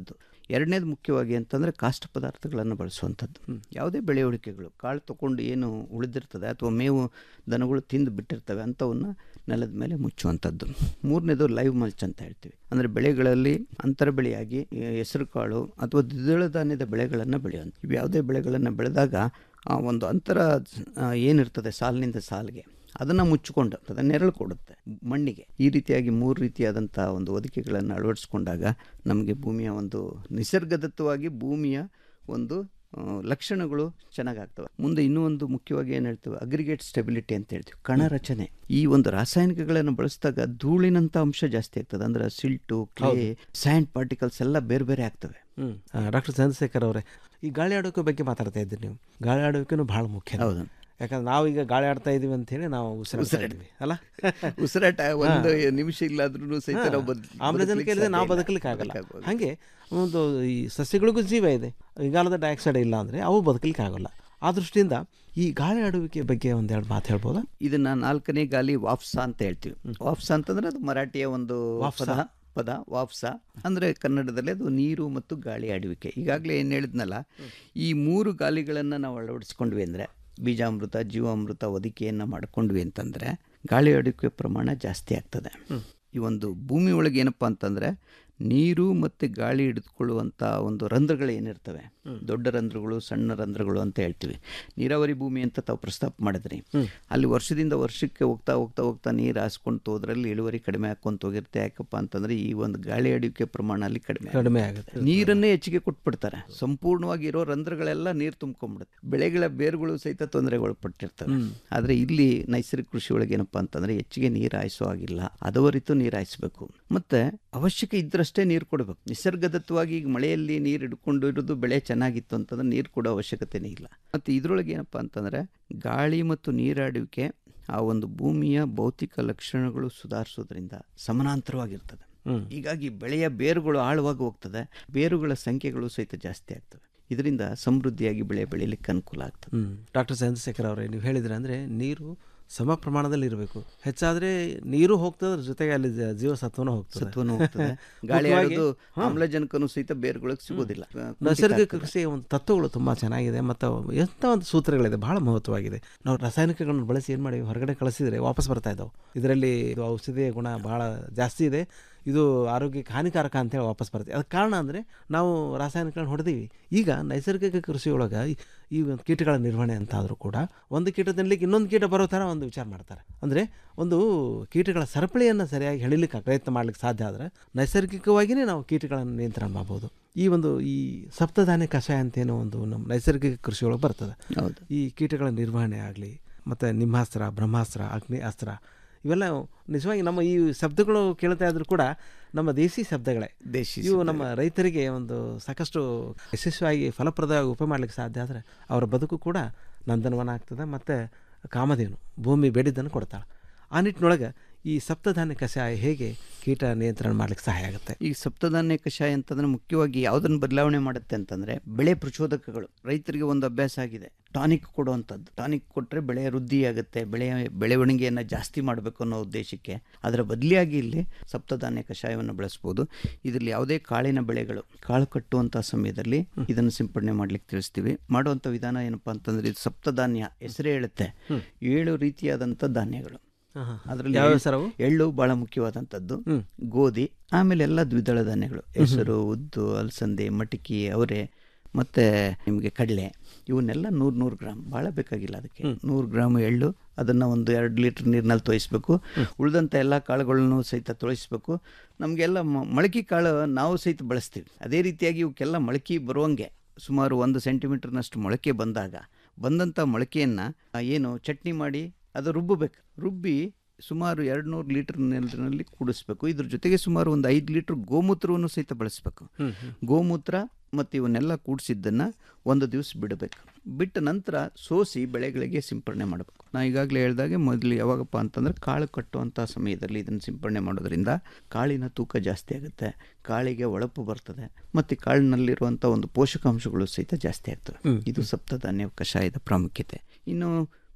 ಎರಡನೇದು ಮುಖ್ಯವಾಗಿ ಅಂತಂದರೆ ಕಾಷ್ಟ ಪದಾರ್ಥಗಳನ್ನು ಬಳಸುವಂಥದ್ದು ಯಾವುದೇ ಬೆಳೆವಣಿಗೆಗಳು ಕಾಳು ತಗೊಂಡು ಏನು ಉಳಿದಿರ್ತದೆ ಅಥವಾ ಮೇವು ದನಗಳು ತಿಂದು ಬಿಟ್ಟಿರ್ತವೆ ಅಂಥವನ್ನ ನೆಲದ ಮೇಲೆ ಮುಚ್ಚುವಂಥದ್ದು ಮೂರನೇದು ಲೈವ್ ಮಲ್ಚ್ ಅಂತ ಹೇಳ್ತೀವಿ ಅಂದರೆ ಬೆಳೆಗಳಲ್ಲಿ ಅಂತರ ಬೆಳೆಯಾಗಿ ಹೆಸರು ಕಾಳು ಅಥವಾ ದ್ವಿದಳ ಧಾನ್ಯದ ಬೆಳೆಗಳನ್ನು ಬೆಳೆಯುವಂಥ ಇವು ಯಾವುದೇ ಬೆಳೆಗಳನ್ನು ಬೆಳೆದಾಗ ಆ ಒಂದು ಅಂತರ ಆ, ಏನಿರ್ತದೆ ಸಾಲಿನಿಂದ ಸಾಲಿಗೆ ಅದನ್ನು ಮುಚ್ಚಿಕೊಂಡು ಅದನ್ನು ನೆರಳು ಕೊಡುತ್ತೆ ಮಣ್ಣಿಗೆ ಈ ರೀತಿಯಾಗಿ ಮೂರು ರೀತಿಯಾದಂಥ ಒಂದು ಹೊದಿಕೆಗಳನ್ನು ಅಳವಡಿಸ್ಕೊಂಡಾಗ ನಮಗೆ ಭೂಮಿಯ ಒಂದು ನಿಸರ್ಗದತ್ತವಾಗಿ ಭೂಮಿಯ ಒಂದು ಆ, ಲಕ್ಷಣಗಳು ಚೆನ್ನಾಗಾಗ್ತವೆ ಮುಂದೆ ಇನ್ನೂ ಒಂದು ಮುಖ್ಯವಾಗಿ ಏನು ಹೇಳ್ತೇವೆ ಅಗ್ರಿಗೇಟ್ ಸ್ಟೆಬಿಲಿಟಿ ಅಂತ ಹೇಳ್ತೀವಿ ಕಣ ರಚನೆ ಈ ಒಂದು ರಾಸಾಯನಿಕಗಳನ್ನು ಬಳಸಿದಾಗ ಧೂಳಿನಂಥ ಅಂಶ ಜಾಸ್ತಿ ಆಗ್ತದೆ ಅಂದ್ರೆ ಸಿಲ್ಟು ಕ್ಲೇ ಸ್ಯಾಂಡ್ ಪಾರ್ಟಿಕಲ್ಸ್ ಎಲ್ಲ ಬೇರೆ ಬೇರೆ ಆಗ್ತವೆ ಹ್ಮ್ ಡಾಕ್ಟರ್ ಚಂದ್ರಶೇಖರ್ ಅವರೇ ಈ ಗಾಳಿ ಆಡೋಕೆ ಬಗ್ಗೆ ಮಾತಾಡ್ತಾ ಇದ್ದೀರಿ ನೀವು ಗಾಳಿ ಆಡೋಕೆನೂ ಭಾಳ ಮುಖ್ಯ ಹೌದು ಯಾಕಂದ್ರೆ ನಾವೀಗ ಗಾಳಿ ಆಡ್ತಾ ಇದೀವಿ ಅಂತ ಹೇಳಿ ನಾವು ಉಸಿರಾಡ್ತಾ ಉಸಿರಾಟ. ಇದ್ವಿ ಅಲ್ಲ ಉಸಿರಾಟ ಒಂದು ಹಾ. ನಿಮಿಷ ಇಲ್ಲಾದ್ರೂ ಸಹಿತ ನಾವು ಬದ್- ಆಮ್ಲಜನಕ ಬದುಕ್ಲಿಕ್ಕೆ ಇಲ್ಲದೆ ನಾವು ಸಾಧ್ಯ ಇಲ್ಲ. ಬದುಕಲಿಕ್ಕೆ ಆಗಲ್ಲ ಬದುಕಕ್ಕಾಗೋಲ್ಲ. ಹಾಗೆ ಒಂದು ಈ ಸಸ್ಯಗಳಿಗೂ ಜೀವ ಇದೆ ಇಂಗಾಲದ ಡೈಆಕ್ಸೈಡ್ ಇಲ್ಲ ಅಂದರೆ ಅವು ಬದುಕಲಿಕ್ಕೆ ಆಗೋಲ್ಲ ಆ ದೃಷ್ಟಿಯಿಂದ ಈ ಗಾಳಿ ಆಡುವಿಕೆ ಬಗ್ಗೆ ಒಂದೆರಡು ಮಾತು ಹೇಳ್ಬೋದಾ ಇದನ್ನ ನಾಲ್ಕನೇ ಗಾಲಿ ವಾಪ್ಸ ಅಂತ ಹೇಳ್ತೀವಿ ವಾಪ್ಸ ಅಂತಂದ್ರೆ ಅದು ಮರಾಠಿಯ ಒಂದು ವಾಪ್ಸ. ಪದ ಪದ ವಾಪ್ಸ ಅಂದ್ರೆ ಕನ್ನಡದಲ್ಲಿ ಅದು ನೀರು ಮತ್ತು ಗಾಳಿ ಆಡುವಿಕೆ ಈಗಾಗಲೇ ಏನು ಹೇಳಿದ್ನಲ್ಲ ಈ ಮೂರು ಗಾಲಿಗಳನ್ನು ನಾವು ಅಳವಡಿಸ್ಕೊಂಡ್ವಿ ಅಂದರೆ ಬೀಜಾಮೃತ ಜೀವಾಮೃತ ಹೊದಿಕೆಯನ್ನು ಮಾಡ್ಕೊಂಡ್ವಿ ಅಂತಂದರೆ ಗಾಳಿ ಆಡುವಿಕೆ ಪ್ರಮಾಣ ಜಾಸ್ತಿ ಆಗ್ತದೆ ಈ ಒಂದು ಭೂಮಿ ಒಳಗೆ ಏನಪ್ಪ ಅಂತಂದರೆ ನೀರು ಮತ್ತು ಗಾಳಿ ಹಿಡಿದುಕೊಳ್ಳುವಂಥ ಒಂದು ರಂಧ್ರಗಳು ಏನಿರ್ತವೆ ದೊಡ್ಡ ರಂಧ್ರಗಳು ಸಣ್ಣ ರಂಧ್ರಗಳು ಅಂತ ಹೇಳ್ತೀವಿ ನೀರಾವರಿ ಭೂಮಿ ಅಂತ ತಾವು ಪ್ರಸ್ತಾಪ ಮಾಡಿದ್ರಿ ಅಲ್ಲಿ ವರ್ಷದಿಂದ ವರ್ಷಕ್ಕೆ ಹೋಗ್ತಾ ಹೋಗ್ತಾ ಹೋಗ್ತಾ ನೀರು ಹಾಸ್ಕೊಂಡು ಹೋದ್ರಲ್ಲಿ ಇಳುವರಿ ಕಡಿಮೆ ಹಾಕ್ಕೊಂತ ಹೋಗಿರುತ್ತೆ ಯಾಕಪ್ಪ ಅಂತಂದ್ರೆ ಈ ಒಂದು ಗಾಳಿ ಅಡಿಕೆ ಪ್ರಮಾಣ ಅಲ್ಲಿ ಕಡಿಮೆ ಕಡಿಮೆ ಆಗುತ್ತೆ ನೀರನ್ನೇ ಹೆಚ್ಚಿಗೆ ಕೊಟ್ಬಿಡ್ತಾರೆ ಸಂಪೂರ್ಣವಾಗಿ ಇರೋ ರಂಧ್ರಗಳೆಲ್ಲ ನೀರು ತುಂಬ್ಕೊಂಡ್ಬಿಡುತ್ತೆ ಬೆಳೆಗಳ ಬೇರುಗಳು ಸಹಿತ ತೊಂದರೆಗಳು ಪಟ್ಟಿರ್ತವೆ ಆದರೆ ಇಲ್ಲಿ ನೈಸರ್ಗಿಕ ಕೃಷಿ ಒಳಗೆ ಏನಪ್ಪ ಅಂತಂದ್ರೆ ಹೆಚ್ಚಿಗೆ ನೀರು ಹಾಯಿಸೋ ಆಗಿಲ್ಲ ಅದವರಿತು ನೀರು ಹಾಯಿಸ್ಬೇಕು ಮತ್ತೆ ಅವಶ್ಯಕ ಇದ್ರಷ್ಟೇ ನೀರು ಕೊಡಬೇಕು ನಿಸರ್ಗದತ್ತವಾಗಿ ಈಗ ಮಳೆಯಲ್ಲಿ ನೀರು ಹಿಡ್ಕೊಂಡು ಇರೋದು ಬೆಳೆ ಚೆನ್ನಾಗಿತ್ತು ಅಂತಂದ್ರೆ ನೀರು ಕೊಡೋ ಅವಶ್ಯಕತೆನೇ ಇಲ್ಲ ಮತ್ತು ಇದ್ರೊಳಗೆ ಏನಪ್ಪ ಅಂತಂದ್ರೆ ಗಾಳಿ ಮತ್ತು ನೀರಾಡುವಿಕೆ ಆ ಒಂದು ಭೂಮಿಯ ಭೌತಿಕ ಲಕ್ಷಣಗಳು ಸುಧಾರಿಸೋದ್ರಿಂದ ಸಮಾನಾಂತರವಾಗಿರ್ತದೆ ಹೀಗಾಗಿ ಬೆಳೆಯ ಬೇರುಗಳು ಆಳವಾಗಿ ಹೋಗ್ತದೆ ಬೇರುಗಳ ಸಂಖ್ಯೆಗಳು ಸಹಿತ ಜಾಸ್ತಿ ಆಗ್ತವೆ ಇದರಿಂದ ಸಮೃದ್ಧಿಯಾಗಿ ಬೆಳೆ ಬೆಳೀಲಿಕ್ಕೆ ಅನುಕೂಲ ಆಗ್ತದೆ ಹ್ಮ್ ಡಾಕ್ಟರ್ ಚಂದ್ರಶೇಖರ್ ಅವರೇ ನೀವು ಹೇಳಿದ್ರೆ ಅಂದರೆ ನೀರು ಸಮ ಪ್ರಮಾಣದಲ್ಲಿ ಇರಬೇಕು ಹೆಚ್ಚಾದರೆ ನೀರು ಹೋಗ್ತದೆ ಅದ್ರ ಜೊತೆಗೆ ಅಲ್ಲಿ ಜ- ಜೀವಸತ್ವನೂ ಹೋಗ್ತದೆ ಸತ್ವನೂ ಹೋಗ್ತದೆ ಗಾಳಿ ಮುಖ್ಯವಾಗಿ- ಆಡೋದು ಹಾ. ಆಮ್ಲಜನಕನೂ ಸಹಿತ ಬೇರುಗಳಿಗೆ ಸಿಗೋದಿಲ್ಲ ಕುಂಠಿತ ನೈಸರ್ಗಿಕ ಆಗ್ತದೆ. ಕೃಷಿಯ ಒಂದು ತತ್ವಗಳು ತುಂಬ ಚೆನ್ನಾಗಿದೆ ಮತ್ತು ಎಂಥ ಒಂದು ಸೂತ್ರಗಳಿದೆ ಬಹಳ ಮಹತ್ವವಾಗಿದೆ ನಾವು ರಾಸಾಯನಿಕಗಳನ್ನು ಬಳಸಿ ಏನು ಮಾಡಿ ಹೊರಗಡೆ ಕಳಿಸಿದರೆ ವಾಪಸ್ ಬರ್ತಾ ಇದ್ದಾವೆ ಇದರಲ್ಲಿ ಇದು ಔಷಧಿಯ ಗುಣ ಬಹಳ ಜಾಸ್ತಿ ಇದೆ ಇದು ಆರೋಗ್ಯಕ್ಕೆ ಹಾನಿಕಾರಕ ಅಂತೇಳಿ ವಾಪಸ್ ಬರುತ್ತೆ ಅದಕ್ಕೆ ಕಾರಣ ಅಂದರೆ ನಾವು ರಾಸಾಯನಿಕಗಳನ್ನ ಹೊಡೆದೀವಿ ಈಗ ನೈಸರ್ಗಿಕ ಕೃಷಿಯೊಳಗೆ ಈ- ಈ ಒಂದು ಕೀಟಗಳ ನಿರ್ವಹಣೆ ಅಂತ ಆದರೂ ಕೂಡ ಒಂದು ಕೀಟ ತಿನ್ಲಿಕ್ಕೆ ಇನ್ನೊಂದು ಕೀಟ ಬರೋ ಥರ ಒಂದು ವಿಚಾರ ಮಾಡ್ತಾರೆ ಅಂದರೆ ಒಂದು ಕೀಟಗಳ ಸರಪಳಿಯನ್ನು ಸರಿಯಾಗಿ ಎಳಿಲಿಕ್ಕೆ ಪ್ರಯತ್ನ ಮಾಡ್ಲಿಕ್ಕೆ ಸಾಧ್ಯ ಆದರೆ ನೈಸರ್ಗಿಕವಾಗಿಯೇ ನಾವು ಕೀಟಗಳನ್ನು ನಿಯಂತ್ರಣ ಮಾಡ್ಬೋದು ಈ ಒಂದು ಈ ಸಪ್ತಧಾನ್ಯ ಕಷಾಯ ಅಂತೇನೋ ಒಂದು ನಮ್ಮ ನೈಸರ್ಗಿಕ ಕೃಷಿಯೊಳಗೆ ಬರ್ತದೆ ಹೌದು. ಈ ಕೀಟಗಳ ನಿರ್ವಹಣೆ ಆಗಲಿ ಮತ್ತು ನಿಮ್ಮಾಸ್ತ್ರ ಬ್ರಹ್ಮಾಸ್ತ್ರ ಅಗ್ನಿ ಅಸ್ತ್ರ ಇವೆಲ್ಲ ನಿಜವಾಗಿ ನಮ್ಮ ಈ ಶಬ್ದಗಳು ಕೇಳ್ತಾ ಇದ್ರು ಕೂಡ ನಮ್ಮ ದೇಸಿ ಶಬ್ದಗಳೇ ದೇಶಿ ಇವು ನಮ್ಮ ರೈತರಿಗೆ ಒಂದು ಸಾಕಷ್ಟು ಯಶಸ್ವಿಯಾಗಿ ಫಲಪ್ರದವಾಗಿ ಉಪ ಮಾಡಲಿಕ್ಕೆ ಸಾಧ್ಯ ಆದರೆ ಅವರ ಬದುಕು ಕೂಡ ನಂದನವನ ಆಗ್ತದೆ ಮತ್ತು ಕಾಮಧೇನು ಭೂಮಿ ಬೇಡಿದ್ದನ್ನು ಕೊಡ್ತಾಳೆ ಆ ನಿಟ್ಟಿನೊಳಗೆ ಈ ಸಪ್ತಧಾನ್ಯ ಕಷಾಯ ಹೇಗೆ ಕೀಟ ನಿಯಂತ್ರಣ ಮಾಡ್ಲಿಕ್ಕೆ ಸಹಾಯ ಆಗುತ್ತೆ ಈ ಸಪ್ತಧಾನ್ಯ ಕಷಾಯ ಅಂತಂದ್ರೆ ಮುಖ್ಯವಾಗಿ ಯಾವುದನ್ನು ಬದಲಾವಣೆ ಮಾಡುತ್ತೆ ಅಂತಂದ್ರೆ ಬೆಳೆ ಪ್ರಚೋದಕಗಳು ರೈತರಿಗೆ ಒಂದು ಅಭ್ಯಾಸ ಆಗಿದೆ ಟಾನಿಕ್ ಕೊಡುವಂಥದ್ದು ಟಾನಿಕ್ ಕೊಟ್ಟರೆ ಬೆಳೆ ವೃದ್ಧಿ ಆಗುತ್ತೆ ಬೆಳೆಯ ಬೆಳವಣಿಗೆಯನ್ನು ಜಾಸ್ತಿ ಮಾಡಬೇಕು ಅನ್ನೋ ಉದ್ದೇಶಕ್ಕೆ ಅದರ ಬದಲಿಯಾಗಿ ಇಲ್ಲಿ ಸಪ್ತಧಾನ್ಯ ಕಷಾಯವನ್ನು ಬಳಸ್ಬೋದು ಇದರಲ್ಲಿ ಯಾವುದೇ ಕಾಳಿನ ಬೆಳೆಗಳು ಕಾಳು ಕಟ್ಟುವಂಥ ಸಮಯದಲ್ಲಿ ಇದನ್ನು ಸಿಂಪಡಣೆ ಮಾಡ್ಲಿಕ್ಕೆ ತಿಳಿಸ್ತೀವಿ ಮಾಡುವಂಥ ವಿಧಾನ ಏನಪ್ಪಾ ಅಂತಂದ್ರೆ ಇದು ಸಪ್ತಧಾನ್ಯ ಹೆಸರೇ ಹೇಳುತ್ತೆ ಏಳು ರೀತಿಯಾದಂಥ ಧಾನ್ಯಗಳು ಆಹಾ. ಅದರಲ್ಲಿ ಯಾವ್ಯಾವ ಎಳ್ಳು- ಸರ್ ಅವು? ಎಳ್ಳು ಬಹಳ ಮುಖ್ಯವಾದಂಥದ್ದು ಗೋಧಿ ಆಮೇಲೆ ಎಲ್ಲ ದ್ವಿದಳ ಧಾನ್ಯಗಳು ಹೆಸರು ಉದ್ದು ಅಲಸಂದೆ ಮಟಕಿ ಅವರೆ ಮತ್ತು ನಿಮಗೆ ಕಡಲೆ ಇವನ್ನೆಲ್ಲ ನೂರು ನೂರು ಗ್ರಾಮ್ ಭಾಳ ಬೇಕಾಗಿಲ್ಲ ಅದಕ್ಕೆ ನೂರು ಗ್ರಾಮ್ ಎಳ್ಳು ಅದನ್ನು ಒಂದು ಎರಡು ಲೀಟ್ರ್ ನೀರಿನಲ್ಲಿ ತೊಯಿಸ್ಬೇಕು ಉಳಿದಂಥ ಎಲ್ಲ ಕಾಳುಗಳನ್ನು ಸಹಿತ ತೊಳಿಸ್ಬೇಕು ನಮಗೆಲ್ಲ ಮೊಳಕೆ ಕಾಳು ನಾವು ಸಹಿತ ಬಳಸ್ತೀವಿ ಅದೇ ರೀತಿಯಾಗಿ ಇವಕ್ಕೆಲ್ಲ ಮೊಳಕೆ ಬರುವಂಗೆ ಸುಮಾರು ಒಂದು ಸೆಂಟಿಮೀಟರ್ನಷ್ಟು ಮೊಳಕೆ ಬಂದಾಗ ಬಂದಂಥ ಮೊಳಕೆಯನ್ನು ಏನು ಚಟ್ನಿ ಮಾಡಿ ಅದು ರುಬ್ಬಬೇಕು ರುಬ್ಬಿ ಸುಮಾರು ಎರಡು ನೂರು ಲೀಟರ್ ನೀರಿನಲ್ಲಿ ಕೂಡಿಸ್ಬೇಕು ಇದ್ರ ಜೊತೆಗೆ ಸುಮಾರು ಒಂದು ಐದು ಲೀಟ್ರ್ ಗೋಮೂತ್ರವನ್ನು ಸಹಿತ ಬಳಸಬೇಕು ಗೋಮೂತ್ರ ಮತ್ತು ಇವನ್ನೆಲ್ಲ ಕೂಡಿಸಿದ್ದನ್ನು ಒಂದು ದಿವಸ ಬಿಡಬೇಕು ಬಿಟ್ಟ ನಂತರ ಸೋಸಿ ಬೆಳೆಗಳಿಗೆ ಸಿಂಪರಣೆ ಮಾಡಬೇಕು ನಾ ಈಗಾಗಲೇ ಹೇಳ್ದಾಗೆ ಮೊದಲು ಯಾವಾಗಪ್ಪ ಅಂತಂದ್ರೆ ಕಾಳು ಕಟ್ಟುವಂಥ ಸಮಯದಲ್ಲಿ ಇದನ್ನು ಸಿಂಪರಣೆ ಮಾಡೋದ್ರಿಂದ ಕಾಳಿನ ತೂಕ ಜಾಸ್ತಿ ಆಗುತ್ತೆ ಕಾಳಿಗೆ ಒಳಪು ಬರ್ತದೆ ಮತ್ತು ಕಾಳಿನಲ್ಲಿರುವಂಥ ಒಂದು ಪೋಷಕಾಂಶಗಳು ಸಹಿತ ಜಾಸ್ತಿ ಆಗ್ತವೆ ಇದು ಸಪ್ತಧಾನ್ಯ ಕಷಾಯದ ಪ್ರಾಮುಖ್ಯತೆ ಇನ್ನು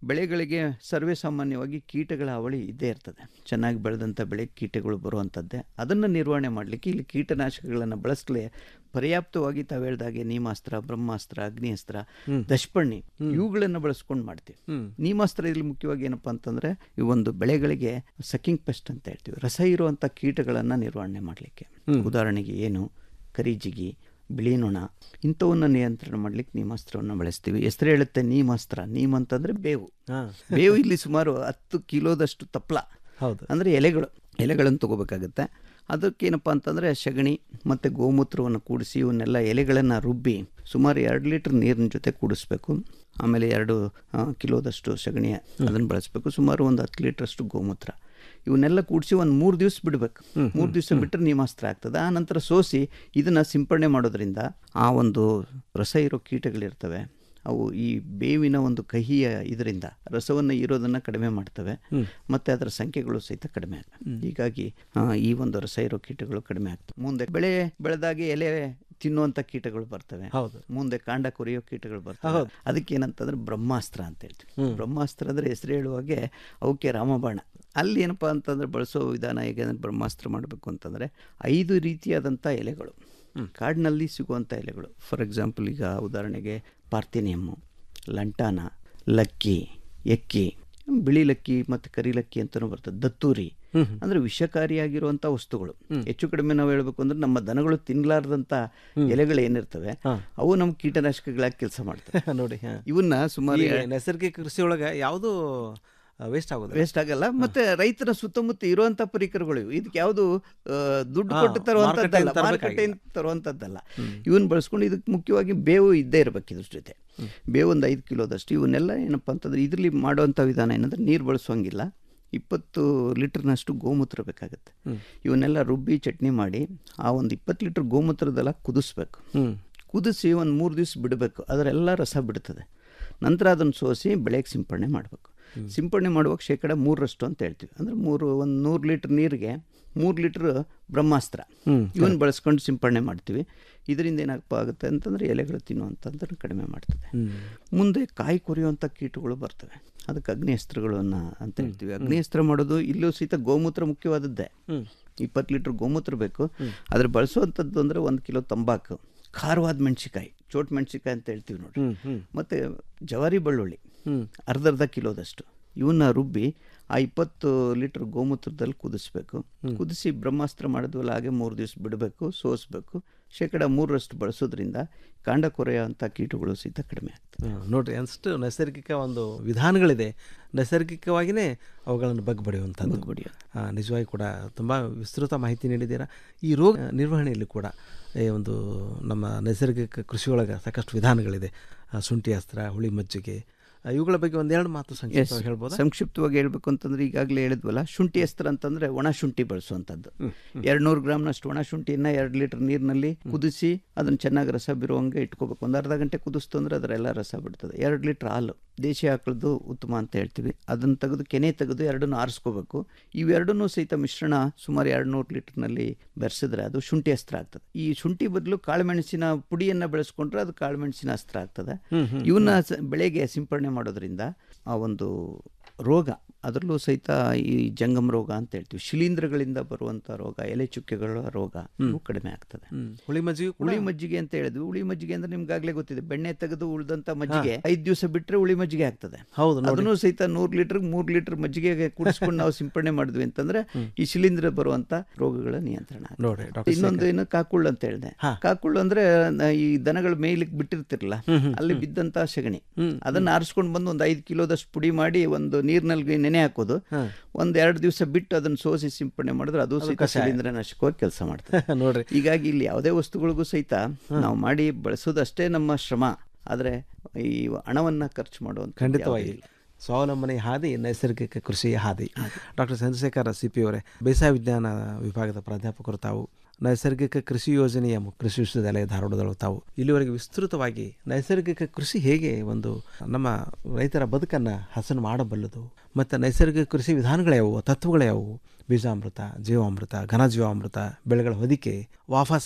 ಬೆಳೆಗಳಿಗೆ ಸರ್ವೇ ಸಾಮಾನ್ಯವಾಗಿ ಕೀಟಗಳ ಅವಳಿ ಇದ್ದೇ ಇರ್ತದೆ ಚೆನ್ನಾಗಿ ಬೆಳೆದಂಥ ಬೆಳೆ ಕೀಟಗಳು ಬರುವಂಥದ್ದೇ ಅದನ್ನು ನಿರ್ವಹಣೆ ಮಾಡಲಿಕ್ಕೆ ಇಲ್ಲಿ ಕೀಟನಾಶಕಗಳನ್ನು ಬಳಸಲೇ ಪರ್ಯಾಪ್ತವಾಗಿ ತಾವು ಹೇಳ್ದಾಗೆ ನೀಮಾಸ್ತ್ರ ಬ್ರಹ್ಮಾಸ್ತ್ರ ಅಗ್ನಿಅಸ್ತ್ರ ದಶಪರ್ಣಿ ಇವುಗಳನ್ನು ಬಳಸ್ಕೊಂಡು ಮಾಡ್ತೀವಿ ನೀಮಾಸ್ತ್ರ ಇಲ್ಲಿ ಮುಖ್ಯವಾಗಿ ಏನಪ್ಪಾ ಅಂತಂದ್ರೆ ಈ ಒಂದು ಬೆಳೆಗಳಿಗೆ ಸಕಿಂಗ್ ಪೆಸ್ಟ್ ಅಂತ ಹೇಳ್ತೀವಿ ರಸ ಇರುವಂಥ ಕೀಟಗಳನ್ನು ನಿರ್ವಹಣೆ ಮಾಡಲಿಕ್ಕೆ ಉದಾಹರಣೆಗೆ ಏನು ಕರಿಜಿಗಿ ಬಿಳಿ ನೊಣ ಇಂಥವನ್ನ ನಿಯಂತ್ರಣ ಮಾಡ್ಲಿಕ್ಕೆ ನೀಮಾಸ್ತ್ರವನ್ನು ಬಳಸ್ತೀವಿ ಹೆಸರು ಹೇಳುತ್ತೆ ನೀಮಾಸ್ತ್ರ ನೀಮ್ ಅಂತಂದ್ರೆ ಬೇವು ಬೇವು ಇಲ್ಲಿ ಸುಮಾರು ಹತ್ತು ಕಿಲೋದಷ್ಟು ತಪ್ಪಲ ಹೌದು ಅಂದರೆ ಎಲೆಗಳು ಎಲೆಗಳನ್ನು ತಗೋಬೇಕಾಗುತ್ತೆ ಅದಕ್ಕೇನಪ್ಪ ಅಂತಂದರೆ ಸಗಣಿ ಮತ್ತು ಗೋಮೂತ್ರವನ್ನು ಕೂಡಿಸಿ ಇವನ್ನೆಲ್ಲ ಎಲೆಗಳನ್ನು ರುಬ್ಬಿ ಸುಮಾರು ಎರಡು ಲೀಟ್ರ್ ನೀರಿನ ಜೊತೆ ಕೂಡಿಸ್ಬೇಕು ಆಮೇಲೆ ಎರಡು ಆ, ಕಿಲೋದಷ್ಟು ಸಗಣಿ ಅದನ್ನು ಬಳಸಬೇಕು ಸುಮಾರು ಒಂದು ಹತ್ತು ಲೀಟ್ರಷ್ಟು ಗೋಮೂತ್ರ ಇವನ್ನೆಲ್ಲ ಕೂಡಿಸಿ ಒಂದು ಮೂರು ದಿವಸ ಬಿಡಬೇಕು ಮೂರು ದಿವಸ ಬಿಟ್ಟರೆ ನೀಮಾಸ್ತ್ರ ಆಗ್ತದೆ ಆ ನಂತರ ಸೋಸಿ ಇದನ್ನು ಸಿಂಪಡಣೆ ಮಾಡೋದ್ರಿಂದ ಆ ಒಂದು ರಸ ಇರೋ ಕೀಟಗಳಿರ್ತವೆ ಅವು ಈ ಬೇವಿನ ಒಂದು ಕಹಿಯ ಇದರಿಂದ ರಸವನ್ನು ಇರೋದನ್ನು ಕಡಿಮೆ ಮಾಡ್ತವೆ ಮತ್ತು ಅದರ ಸಂಖ್ಯೆಗಳು ಸಹಿತ ಕಡಿಮೆ ಆಗ್ತವೆ ಹೀಗಾಗಿ ಆ, ಈ ಒಂದು ರಸ ಇರೋ ಕೀಟಗಳು ಕಡಿಮೆ ಆಗ್ತವೆ ಮುಂದೆ ಬೆಳೆ ಬೆಳೆದಾಗೆ ಎಲೆ ತಿನ್ನುವಂಥ ಕೀಟಗಳು ಬರ್ತವೆ ಹೌದು. ಮುಂದೆ ಕಾಂಡ ಕೊರಿಯೋ ಕೀಟಗಳು ಬರ್ತವೆ ಹೌದು. ಅದಕ್ಕೆ ಏನಂತಂದ್ರೆ ಬ್ರಹ್ಮಾಸ್ತ್ರ ಅಂತ ಹೇಳ್ತೀವಿ ಬ್ರಹ್ಮಾಸ್ತ್ರ ಅಂದರೆ ಹೆಸರು ಹೇಳುವಾಗೆ ಅವಕ್ಕೆ ರಾಮಬಾಣ ಅಲ್ಲಿ ಏನಪ್ಪ ಅಂತಂದ್ರೆ ಬಳಸೋ ವಿಧಾನ ಹೇಗೆ ಅಂದ್ರೆ ಬ್ರಹ್ಮಾಸ್ತ್ರ ಮಾಡಬೇಕು ಅಂತಂದರೆ ಐದು ರೀತಿಯಾದಂಥ ಎಲೆಗಳು ಕಾಡಿನಲ್ಲಿ ಸಿಗುವಂಥ ಎಲೆಗಳು ಫಾರ್ ಎಕ್ಸಾಂಪಲ್ ಈಗ ಉದಾಹರಣೆಗೆ ಪಾರ್ಥಿನಿಯಮ್ಮು ಲಂಟಾನ ಲಕ್ಕಿ ಎಕ್ಕಿ ಬಿಳಿ ಲಕ್ಕಿ ಮತ್ತು ಕರಿ ಲಕ್ಕಿ ಅಂತಲೂ ಬರ್ತದೆ ದತ್ತೂರಿ ಅಂದ್ರೆ ವಿಷಕಾರಿಯಾಗಿರುವಂಥ ವಸ್ತುಗಳು ಹೆಚ್ಚು ಕಡಿಮೆ ನಾವು ಹೇಳ್ಬೇಕು ಅಂದ್ರೆ ನಮ್ಮ ದನಗಳು ತಿನ್ನಲಾರ್ದಂಥ ಎಲೆಗಳು ಏನಿರ್ತವೆ ಅವು ನಮ್ಮ ಕೀಟನಾಶಕಗಳಾಗಿ ಕೆಲಸ ಮಾಡ್ತವೆ ನೋಡಿ ಹಾ. ಇವನ್ನ ಸುಮಾರು ಈ ನೈಸರ್ಗಿಕ ಕೃಷಿ ಒಳಗೆ ಯಾವುದು ವೇಸ್ಟ್ ಆಗೋದು ವೇಸ್ಟ್ ಆಗಲ್ಲ ಮತ್ತೆ ರೈತರ ಸುತ್ತಮುತ್ತ ಇರುವಂತ ಪರಿಕರಗಳು ಇವು. ಇದಕ್ಕೆ ಯಾವುದು ಆ, ದುಡ್ಡು ಹಾ, ಕೊಟ್ಟು ತರುವಂತದ್ದಲ್ಲ ಮಾರುಕಟ್ಟೆಯಿಂದ ತರಬೇಕಾಗಿಲ್ಲ. ಮಾರುಕಟ್ಟೆಯಿಂದ ತರುವಂತದ್ದಲ್ಲ ಇವನ್ ಬಳಸ್ಕೊಂಡು ಇದಕ್ಕೆ ಮುಖ್ಯವಾಗಿ ಬೇವು ಇದ್ದೇ ಇರಬೇಕು ಇದ್ರ ಜೊತೆ ಬೇವು ಒಂದು ಐದು ಕಿಲೋದಷ್ಟು ಇವನ್ನೆಲ್ಲ ಏನಪ್ಪ ಅಂತಂದ್ರೆ ಇದರಲ್ಲಿ ಮಾಡುವಂಥ ವಿಧಾನ ಏನಂದ್ರೆ ನೀರು ಬಳಸುವಂಗಿಲ್ಲ ಇಪ್ಪತ್ತು ಲೀಟರ್ನಷ್ಟು ಗೋಮೂತ್ರ ಬೇಕಾಗುತ್ತೆ ಇವನ್ನೆಲ್ಲ ರುಬ್ಬಿ ಚಟ್ನಿ ಮಾಡಿ ಆ ಒಂದು ಇಪ್ಪತ್ತು ಲೀಟರ್ ಗೋಮೂತ್ರದೆಲ್ಲ ಕುದಿಸ್ಬೇಕು ಕುದಿಸಿ ಒಂದು ಮೂರು ದಿವಸ ಬಿಡಬೇಕು ಅದರೆಲ್ಲ ರಸ ಬಿಡ್ತದೆ ನಂತರ ಅದನ್ನು ಸೋಸಿ ಬೆಳೆಗೆ ಸಿಂಪಡಣೆ ಮಾಡಬೇಕು ಸಿಂಪಡಣೆ ಮಾಡುವಾಗ ಶೇಕಡ ಮೂರರಷ್ಟು ಅಂತ ಹೇಳ್ತೀವಿ ಅಂದರೆ ಮೂರು ಒಂದು ನೂರು ಲೀಟ್ರ್ ನೀರಿಗೆ ಮೂರು ಲೀಟ್ರ್ ಬ್ರಹ್ಮಾಸ್ತ್ರ ಇವನ್ನ ಬಳಸ್ಕೊಂಡು ಸಿಂಪಡಣೆ ಮಾಡ್ತೀವಿ ಇದರಿಂದ ಏನಪ್ಪ ಆಗುತ್ತೆ ಅಂತಂದರೆ ಎಲೆಗಳು ತಿನ್ನುವಂಥದ್ದನ್ನು ಕಡಿಮೆ ಮಾಡ್ತದೆ ಮುಂದೆ ಕಾಯಿ ಕೊರಿಯುವಂಥ ಕೀಟಗಳು ಬರ್ತವೆ ಅದಕ್ಕೆ ಅಗ್ನಿಅಸ್ತ್ರಗಳನ್ನ ಅಂತ ಹೇಳ್ತೀವಿ ಅಗ್ನಿಅಸ್ತ್ರ ಮಾಡೋದು ಇಲ್ಲೂ ಸಹಿತ ಗೋಮೂತ್ರ ಮುಖ್ಯವಾದದ್ದೇ ಇಪ್ಪತ್ತು ಲೀಟ್ರ್ ಗೋಮೂತ್ರ ಬೇಕು ಅದ್ರ ಬಳಸುವಂಥದ್ದು ಅಂದರೆ ಒಂದು ಕಿಲೋ ತಂಬಾಕು ಖಾರವಾದ ಮೆಣಸಿಕಾಯಿ ಚೋಟ್ ಮೆಣಸಿಕಾಯಿ ಅಂತ ಹೇಳ್ತೀವಿ ನೋಡಿ ಮತ್ತು ಜವಾರಿ ಬೆಳ್ಳುಳ್ಳಿ ಅರ್ಧ ಅರ್ಧ ಕಿಲೋದಷ್ಟು ಇವನ್ನ ರುಬ್ಬಿ ಆ ಇಪ್ಪತ್ತು ಲೀಟರ್ ಗೋಮೂತ್ರದಲ್ಲಿ ಕುದಿಸ್ಬೇಕು ಕುದಿಸಿ ಬ್ರಹ್ಮಾಸ್ತ್ರ ಮಾಡಿದ್ವಲ್ಲ ಹಾಗೆ ಮೂರು ದಿವಸ ಬಿಡಬೇಕು ಸೋಸಬೇಕು ಶೇಕಡ ಮೂರರಷ್ಟು ಬಳಸೋದ್ರಿಂದ ಕಾಂಡ ಕೊರೆಯುವಂಥ ಕೀಟಗಳು ಸಹಿತ ಕಡಿಮೆ ಆಗ್ತದೆ ಹ್ಮ್, ನೋಡ್ರಿ ಅಷ್ಟು ನೈಸರ್ಗಿಕ ಒಂದು ವಿಧಾನಗಳಿದೆ ನೈಸರ್ಗಿಕವಾಗಿಯೇ ಅವುಗಳನ್ನು ಬಗ್ಬಡಿಯುವಂಥದ್ದು ಆ, ನಿಜವಾಗಿ ಕೂಡ ತುಂಬ ವಿಸ್ತೃತ ಮಾಹಿತಿ ನೀಡಿದ್ದೀರಾ ಈ ರೋಗ ನಿರ್ವಹಣೆಯಲ್ಲಿ ಕೂಡ ಈ ಒಂದು ನಮ್ಮ ನೈಸರ್ಗಿಕ ಕೃಷಿಯೊಳಗೆ ಸಾಕಷ್ಟು ವಿಧಾನಗಳಿದೆ ಆ, ಶುಂಠಿ ಅಸ್ತ್ರ ಹುಳಿ ಮಜ್ಜಿಗೆ ಆ, ಇವುಗಳ ಬಗ್ಗೆ ಒಂದೆರಡು ಮಾತು Yes. ಸಂಕ್ಷಿಪ್ತವಾಗಿ ಹೇಳ್ಬೋದಾ ಸಂಕ್ಷಿಪ್ತವಾಗಿ ಹೇಳ್ಬೇಕು ಅಂತಂದ್ರೆ ಈಗಾಗಲೇ ಹೇಳಿದ್ವಲ್ಲ ಶುಂಠಿ ಅಸ್ತ್ರ ಅಂತಂದ್ರೆ ಒಣ ಶುಂಠಿ ಬಳಸುವಂಥದ್ದು ಎರಡು ನೂರು ಗ್ರಾಮ್ನಷ್ಟು ಒಣ ಶುಂಠಿಯನ್ನ ಎರಡು ಲೀಟರ್ ನೀರಿನಲ್ಲಿ ಕುದಿಸಿ ಅದನ್ನು ಚೆನ್ನಾಗಿ ರಸ ಬಿರುವಂಗೆ ಇಟ್ಕೋಬೇಕು ಒಂದು ಅರ್ಧ ಗಂಟೆ ಕುದಿಸ್ತು ಅಂದ್ರೆ ಅದರೆಲ್ಲ ರಸ ಬಿಡ್ತದೆ ಎರಡು ಲೀಟರ್ ಹಾಲು ದೇಶಿ ಆಕಳದ್ದು ಉತ್ತಮ ಅಂತ ಹೇಳ್ತೀವಿ ಅದನ್ನು ತೆಗೆದು ಕೆನೆ ತೆಗೆದು ಎರಡನ್ನೂ ಆರಿಸ್ಕೋಬೇಕು ಇವೆರಡನ್ನೂ ಸಹಿತ ಮಿಶ್ರಣ ಸುಮಾರು ಎರಡು ನೂರು ಲೀಟರ್ನಲ್ಲಿ ಬೆರೆಸಿದ್ರೆ ಅದು ಶುಂಠಿ ಅಸ್ತ್ರ ಆಗ್ತದೆ ಈ ಶುಂಠಿ ಬದಲು ಕಾಳುಮೆಣಸಿನ ಪುಡಿಯನ್ನು ಬೆಳೆಸ್ಕೊಂಡ್ರೆ ಅದು ಕಾಳುಮೆಣಸಿನ ಅಸ್ತ್ರ ಆಗ್ತದೆ ಇವನ್ನ ಸ- ಬೆಳೆಗೆ ಸಿಂಪಡಣೆ ಮಾಡೋದ್ರಿಂದ ಆ ಒಂದು ರೋಗ ಅದರಲ್ಲೂ ಸಹಿತ ಈ ಜಂಗಮ್ ರೋಗ ಅಂತ ಹೇಳ್ತೀವಿ ಶಿಲೀಂಧ್ರಗಳಿಂದ ಬರುವಂಥ ರೋಗ ಎಲೆ ಚುಕ್ಕೆಗಳ ರೋಗ ಇವು ಕಡಿಮೆ ಆಗ್ತದೆ ಹುಳಿ ಮಜ್ಜಿಗೆ ಕೂಡ- ಹುಳಿ ಮಜ್ಜಿಗೆ ಅಂತ ಹೇಳಿದ್ವಿ ಹುಳಿ ಮಜ್ಜಿಗೆ ಅಂದ್ರೆ ನಿಮ್ಗಾಗ್ಲೇ ಗೊತ್ತಿದೆ ಬೆಣ್ಣೆ ತೆಗೆದು ಉಳಿದಂತ ಮಜ್ಜಿಗೆ ಐದು ದಿವಸ ಬಿಟ್ರೆ ಹುಳಿ ಮಜ್ಜಿಗೆ ಆಗ್ತದೆ ಹೌದು ನೋಡಿ. ಅದನ್ನು ಸಹಿತ ನೂರು ಲೀಟರ್ ಮೂರು ಲೀಟರ್ ಮಜ್ಜಿಗೆಗೆ ಕುಡಿಸ್ಕೊಂಡು ನಾವು ಸಿಂಪಡಣೆ ಮಾಡಿದ್ವಿ ಅಂತಂದ್ರೆ ಈ ಶಿಲೀಂಧ್ರ ಬರುವಂತ ರೋಗಗಳ ನಿಯಂತ್ರಣ ಆಗ್ತದೆ. ನೋಡ್ರಿ, ಡಾಕ್ಟರ್ ಇನ್ನೊಂದು ಏನು ಕಾಕುಳ್ಳು ಅಂತ ಹೇಳಿದೆ ಕಾಕುಳ್ಳು ಅಂದ್ರೆ ನ- ಈ ದನಗಳ ಮೇಯ್ಲಿಕ್ಕೆ ಬಿಟ್ಟಿರ್ತಿರಲ್ಲ ಅಲ್ಲಿ ಬಿದ್ದಂತ ಸಗಣಿ ಅದನ್ನ ಆರಿಸ್ಕೊಂಡು ಬಂದು ಒಂದು ಐದು ಕಿಲೋದಷ್ಟು ಪುಡಿ ಮಾಡಿ ಒಂದು ನೀರಿನಲ್ಲಿ ನೆನೆ ಹಾಕೋದು ಒಂದ್ ಎರಡು ದಿವಸ ಬಿಟ್ಟು ಅದನ್ನ ಸೋಸಿ ಸಿಂಪಡಣೆ ಮಾಡಿದ್ರೆ ಅದು ಸಹಿತ ಕಷಾಯ. ಶಿಲೀಂಧ್ರ ನಾಶಕವಾಗಿ ಕೆಲಸ ಮಾಡ್ತದೆ ನೋಡ್ರಿ ಹೀಗಾಗಿ ಇಲ್ಲಿ ಯಾವುದೇ ವಸ್ತುಗಳಿಗೂ ಸಹಿತ ನಾವು ಮಾಡಿ ಬಳಸೋದಷ್ಟೇ ನಮ್ಮ ಶ್ರಮ ಆದರೆ ಈ ಹಣವನ್ನ ಖರ್ಚು ಮಾಡುವಂತ ಖಂಡಿತವಾಗಿ ಸ್ವಾವಲಂಬನೆ ಹಾದಿ ನೈಸರ್ಗಿಕ ಕೃಷಿಯ ಹಾದಿ ಡಾಕ್ಟರ್ ಚಂದ್ರಶೇಖರ ಸಿ ಪಿ ಅವರೇ ಬೇಸಾಯ ವಿಜ್ಞಾನ ವಿಭಾಗದ ಪ್ರಾಧ್ಯಾಪಕರು ತಾವು ನೈಸರ್ಗಿಕ ಕೃಷಿ ಯೋಜನೆಯ ಮು- ಕೃಷಿ ವಿಶ್ವವಿದ್ಯಾಲಯ ಧಾರವಾಡದೊಳಗೆ ತಾವು ಇಲ್ಲಿವರೆಗೆ ವಿಸ್ತೃತವಾಗಿ ನೈಸರ್ಗಿಕ ಕೃಷಿ ಹೇಗೆ ಒಂದು ನಮ್ಮ ರೈತರ ಬದುಕನ್ನು ಹಸನು ಮಾಡಬಲ್ಲದು ಮತ್ತು ನೈಸರ್ಗಿಕ ಕೃಷಿ ವಿಧಾನಗಳ್ಯಾವು ತತ್ವಗಳ್ಯಾವು ಬೀಜಾಮೃತ ಜೀವಾಮೃತ ಘನಜೀವಾಮೃತ ಬೆಳೆಗಳ ಹೊದಿಕೆ ವಾಫಸ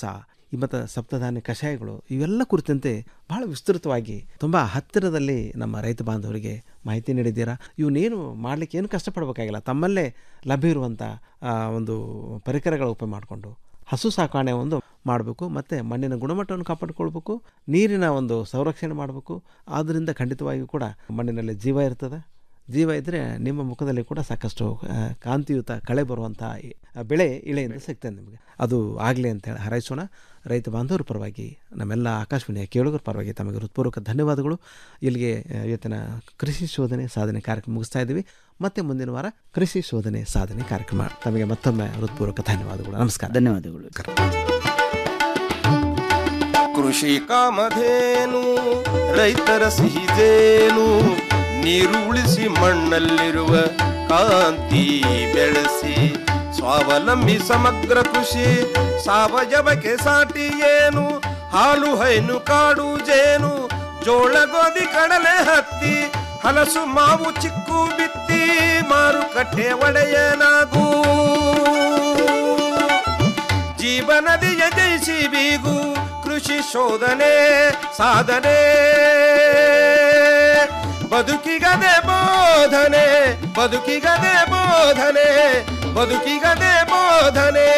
ಮತ್ತು ಸಪ್ತಧಾನ್ಯ ಕಷಾಯಗಳು ಇವೆಲ್ಲ ಕುರಿತಂತೆ ಬಹಳ ವಿಸ್ತೃತವಾಗಿ ತುಂಬ ಹತ್ತಿರದಲ್ಲಿ ನಮ್ಮ ರೈತ ಬಾಂಧವರಿಗೆ ಮಾಹಿತಿ ನೀಡಿದ್ದೀರಾ ಇವನ್ನೇನು ಮಾಡಲಿಕ್ಕೆ ಏನು ಕಷ್ಟಪಡಬೇಕಾಗಿಲ್ಲ ತಮ್ಮಲ್ಲೇ ಲಭ್ಯ ಇರುವಂಥ ಆ, ಒಂದು ಪರಿಕರಗಳ ಉಪಯೋಗ ಮಾಡಿಕೊಂಡು ಹಸು ಸಾಕಾಣೆ ಒಂದು ಮಾಡಬೇಕು ಮತ್ತು ಮಣ್ಣಿನ ಗುಣಮಟ್ಟವನ್ನು ಕಾಪಾಡಿಕೊಳ್ಬೇಕು ನೀರಿನ ಒಂದು ಸಂರಕ್ಷಣೆ ಮಾಡಬೇಕು ಆದ್ದರಿಂದ ಖಂಡಿತವಾಗಿಯೂ ಕೂಡ ಮಣ್ಣಿನಲ್ಲಿ ಜೀವ ಇರ್ತದೆ ಜೀವ ಇದ್ದರೆ ನಿಮ್ಮ ಮುಖದಲ್ಲಿ ಕೂಡ ಸಾಕಷ್ಟು ಆ, ಕಾಂತಿಯುತ ಕಳೆ ಬರುವಂಥ ಈ, ಆ, ಬೆಳೆ ಇಳೆಯಿಂದ ಸಿಗ್ತದೆ ನಿಮಗೆ ಅದು ಆಗಲಿ ಅಂತೇಳಿ ಹಾರೈಸೋಣ ರೈತ ಬಾಂಧವರ ಪರವಾಗಿ ನಮ್ಮೆಲ್ಲ ಆಕಾಶವಾಣಿಯ ಕೇಳುಗರ ಪರವಾಗಿ ತಮಗೆ ಹೃತ್ಪೂರ್ವಕ ಧನ್ಯವಾದಗಳು ಇಲ್ಲಿಗೆ ಆ, ಇವತ್ತಿನ ಕೃಷಿ ಶೋಧನೆ ಸಾಧನೆ ಕಾರ್ಯಕ್ರಮ ಮುಗಿಸ್ತಾ ಇದ್ದೀವಿ ಮತ್ತೆ ಮುಂದಿನ ವಾರ ಕೃಷಿ ಶೋಧನೆ ಸಾಧನೆ ಕಾರ್ಯಕ್ರಮ ತಮಗೆ ಮತ್ತೊಮ್ಮೆ ಹೃತ್ಪೂರ್ವಕ ಧನ್ಯವಾದಗಳು ನಮಸ್ಕಾರ ಧನ್ಯವಾದಗಳು ಕೃಷಿ ಕಾಮಧೇನು ರೈತರ ಸಿಹಿದೇನು ನೀರು ಉಳಿಸಿ ಮಣ್ಣಲ್ಲಿರುವ ಕಾಂತಿ ಬೆಳೆಸಿ ಸ್ವಾವಲಂಬಿ ಸಮಗ್ರ ಕೃಷಿ ಸಾವಯವಕ್ಕೆ ಸಾಟಿ ಏನು ಹಾಲು ಹೈನು ಕಾಡು ಜೇನು ಜೋಳ ಗೋಧಿ ಕಡಲೆ ಹತ್ತಿ ಹಲಸು ಮಾವು ಚಿಕ್ಕು ಬಿತ್ತಿ ಮಾರುಕಟ್ಟೆ ಒಡೆಯನಾಗೂ ಜೀವನದಿಯ ಜಯಿಸಿ ಬೀಗು ಕೃಷಿ ಶೋಧನೆ ಸಾಧನೆ ಬದುಕಿಗದೆ ಬೋಧನೆ ಬದುಕಿಗದೆ ಬೋಧನೆ ಬದುಕಿಗದೆ ಬೋಧನೆ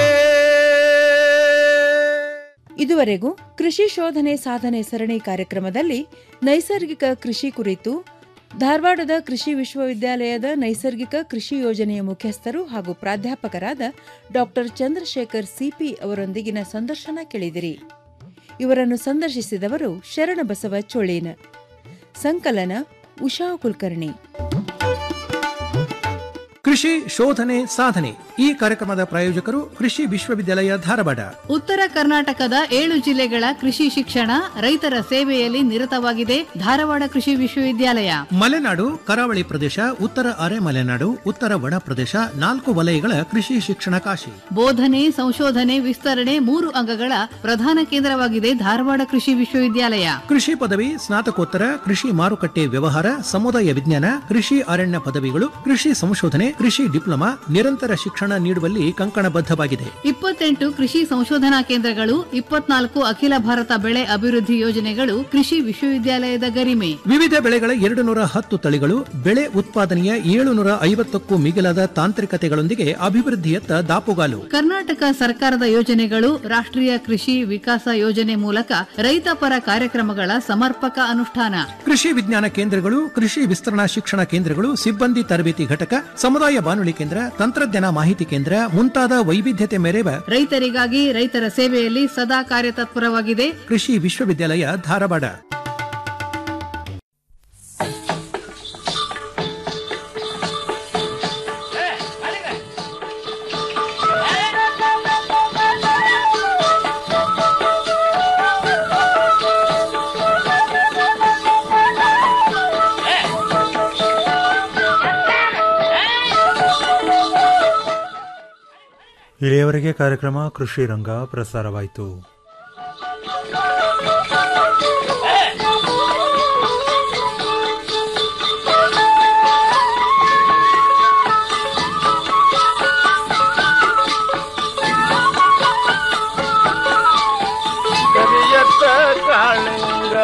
ಇದುವರೆಗೂ ಕೃಷಿ ಶೋಧನೆ ಸಾಧನೆ ಸರಣಿ ಕಾರ್ಯಕ್ರಮದಲ್ಲಿ ನೈಸರ್ಗಿಕ ಕೃಷಿ ಕುರಿತು ಧಾರವಾಡದ ಕೃಷಿ ವಿಶ್ವವಿದ್ಯಾಲಯದ ನೈಸರ್ಗಿಕ ಕೃಷಿ ಯೋಜನೆಯ ಮುಖ್ಯಸ್ಥರು ಹಾಗೂ ಪ್ರಾಧ್ಯಾಪಕರಾದ ಡಾಕ್ಟರ್ ಚಂದ್ರಶೇಖರ್ ಸಿಪಿ ಅವರೊಂದಿಗಿನ ಸಂದರ್ಶನ ಕೇಳಿದಿರಿ ಇವರನ್ನು ಸಂದರ್ಶಿಸಿದವರು ಶರಣಬಸವ ಚೋಳೇನ ಸಂಕಲನ ಉಷಾ ಕುಲಕರ್ಣಿ ಕೃಷಿ ಶೋಧನೆ ಸಾಧನೆ ಈ ಕಾರ್ಯಕ್ರಮದ ಪ್ರಾಯೋಜಕರು ಕೃಷಿ ವಿಶ್ವವಿದ್ಯಾಲಯ ಧಾರವಾಡ ಉತ್ತರ ಕರ್ನಾಟಕದ ಏಳು ಜಿಲ್ಲೆಗಳ ಕೃಷಿ ಶಿಕ್ಷಣ ರೈತರ ಸೇವೆಯಲ್ಲಿ ನಿರತವಾಗಿದೆ ಧಾರವಾಡ ಕೃಷಿ ವಿಶ್ವವಿದ್ಯಾಲಯ ಮಲೆನಾಡು ಕರಾವಳಿ ಪ್ರದೇಶ ಉತ್ತರ ಅರೆ ಮಲೆನಾಡು ಉತ್ತರ ಒಣ ಪ್ರದೇಶ ನಾಲ್ಕು ವಲಯಗಳ ಕೃಷಿ ಶಿಕ್ಷಣ ಕಾಶಿ ಬೋಧನೆ ಸಂಶೋಧನೆ ವಿಸ್ತರಣೆ ಮೂರು ಅಂಗಗಳ ಪ್ರಧಾನ ಕೇಂದ್ರವಾಗಿದೆ ಧಾರವಾಡ ಕೃಷಿ ವಿಶ್ವವಿದ್ಯಾಲಯ ಕೃಷಿ ಪದವಿ ಸ್ನಾತಕೋತ್ತರ ಕೃಷಿ ಮಾರುಕಟ್ಟೆ ವ್ಯವಹಾರ ಸಮುದಾಯ ವಿಜ್ಞಾನ ಕೃಷಿ ಅರಣ್ಯ ಪದವಿಗಳು ಕೃಷಿ ಸಂಶೋಧನೆ ಕೃಷಿ ಡಿಪ್ಲೊಮಾ ನಿರಂತರ ಶಿಕ್ಷಣ ನೀಡುವಲ್ಲಿ ಕಂಕಣಬದ್ಧವಾಗಿದೆ ಇಪ್ಪತ್ತೆಂಟು ಕೃಷಿ ಸಂಶೋಧನಾ ಕೇಂದ್ರಗಳು ಇಪ್ಪತ್ನಾಲ್ಕು ಅಖಿಲ ಭಾರತ ಬೆಳೆ ಅಭಿವೃದ್ಧಿ ಯೋಜನೆಗಳು ಕೃಷಿ ವಿಶ್ವವಿದ್ಯಾಲಯದ ಗರಿಮೆ ವಿವಿಧ ಬೆಳೆಗಳ ಎರಡು ನೂರ ಹತ್ತು ತಳಿಗಳು ಬೆಳೆ ಉತ್ಪಾದನೆಯ ಏಳುನೂರ ಐವತ್ತಕ್ಕೂ ಮಿಗಿಲಾದ ತಾಂತ್ರಿಕತೆಗಳೊಂದಿಗೆ ಅಭಿವೃದ್ಧಿಯತ್ತ ದಾಪುಗಾಲು ಕರ್ನಾಟಕ ಸರ್ಕಾರದ ಯೋಜನೆಗಳು ರಾಷ್ಟ್ರೀಯ ಕೃಷಿ ವಿಕಾಸ ಯೋಜನೆ ಮೂಲಕ ರೈತ ಪರ ಕಾರ್ಯಕ್ರಮಗಳ ಸಮರ್ಪಕ ಅನುಷ್ಠಾನ ಕೃಷಿ ವಿಜ್ಞಾನ ಕೇಂದ್ರಗಳು ಕೃಷಿ ವಿಸ್ತರಣಾ ಶಿಕ್ಷಣ ಕೇಂದ್ರಗಳು ಸಿಬ್ಬಂದಿ ತರಬೇತಿ ಘಟಕ ಸಮುದಾಯ ಬಾನುಲಿ ಕೇಂದ್ರ ತಂತ್ರಜ್ಞಾನ ಮಾಹಿತಿ ಕೇಂದ್ರ ಮುಂತಾದ ವೈವಿಧ್ಯತೆ ಮೆರೆವ ರೈತರಿಗಾಗಿ ರೈತರ ಸೇವೆಯಲ್ಲಿ ಸದಾ ಕಾರ್ಯತತ್ಪರವಾಗಿದೆ ಕೃಷಿ ವಿಶ್ವವಿದ್ಯಾಲಯ ಧಾರವಾಡ ಇಲ್ಲಿಯವರೆಗೆ ಕಾರ್ಯಕ್ರಮ ಕೃಷಿ ರಂಗ ಪ್ರಸಾರವಾಯಿತು ಕರಿಯತ್ತ ಕಾಳಿಂಗ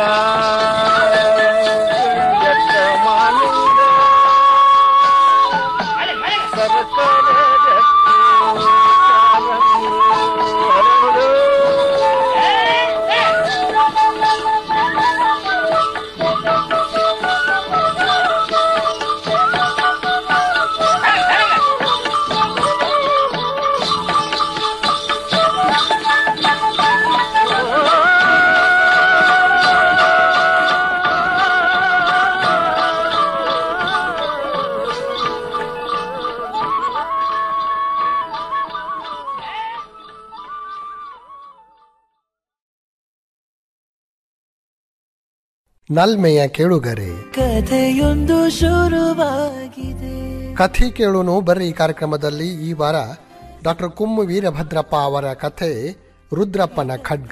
ಕರಿಯತ್ತ ಮಾಲಿಂಗ ಸರಸರ ಜಟ್ಟಿ ಕಾರಂಗಿ ಹರಡು. ನಲ್ಮೆಯ ಕೇಳುಗರೆ ಕಥೆಯೊಂದು ಶುರುವಾಗಿದೆ ಕಥೆ ಕೇಳೋನು ಬರ್ರಿ ಈ ಕಾರ್ಯಕ್ರಮದಲ್ಲಿ ಈ ವಾರ ಡಾಕ್ಟರ್ ಕುಮ್ಮು ವೀರಭದ್ರಪ್ಪ ಅವರ ಕಥೆ ರುದ್ರಪ್ಪನ ಖಡ್ಗ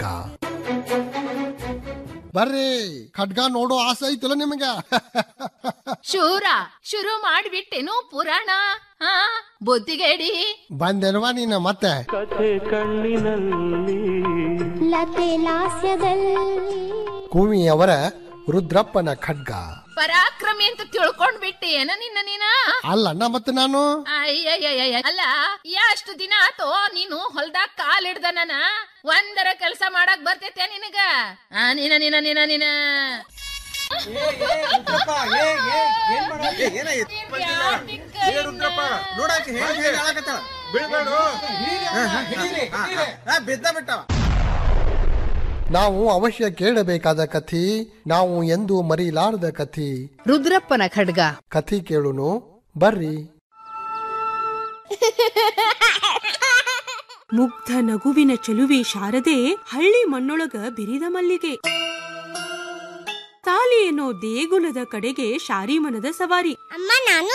ಬರ್ರಿ ಖಡ್ಗ ನೋಡೋ ಆಸೆ ಐತಿಲ್ಲ ನಿಮಗ ಶೂರ ಶುರು ಮಾಡ್ಬಿಟ್ಟೆನು ಪುರಾಣ ಹಾ ಬುದ್ಧಿಗೇಡಿ ಬಂದೆಲ್ವಾ ನೀನ ಮತ್ತೆ ಕಥೆ ಕಣ್ಣಿನಲ್ಲಿ ಲತೆ ಲಾಸ್ಯದಲ್ಲಿ ಕುವಿಯವರ ರುದ್ರಪ್ಪನ ಖಡ್ಗ ಪರಾಕ್ರಮಿ ಅಂತ ತಿಳ್ಕೊಂಡ್ ಬಿಟ್ಟೆ ಏನ ನಿನ್ನ ನೀನ ಅಲ್ಲಣ್ಣ ಮತ್ತೆ ನಾನು ಅಯ್ಯಯ್ಯಯ್ಯ ಅಲ್ಲ ಎಷ್ಟು ದಿನ ಆತೋ ನೀನು ಹೊಲ್ದಾಗ ಕಾಲ್ ಹಿಡ್ದ ನಾನ ಒಂದರ ಕೆಲಸ ಮಾಡಕ್ ಬರ್ತೈತೆ ನಿನಗ ಆ ನೀನ ನೀನ ನೀನ ನೀನ ನಾವು ಅವಶ್ಯ ಕೇಳಬೇಕಾದ ಕಥಿ ನಾವು ಎಂದು ಮರಿಲಾರದ ಕಥಿ ರುದ್ರಪ್ಪನ ಖಡ್ಗ ಕಥಿ ಕೇಳುನು ಬರ್ರಿ ಮುಗ್ಧ ನಗುವಿನ ಚೆಲುವೆ ಶಾರದೆ ಹಳ್ಳಿ ಮಣ್ಣೊಳಗ ಬಿರಿದ ಮಲ್ಲಿಗೆ ತಾಲಿ ಎನ್ನೋ ದೇಗುಲದ ಕಡೆಗೆ ಶಾರಿ ಮನದ ಸವಾರಿ ಅಮ್ಮ ನಾನು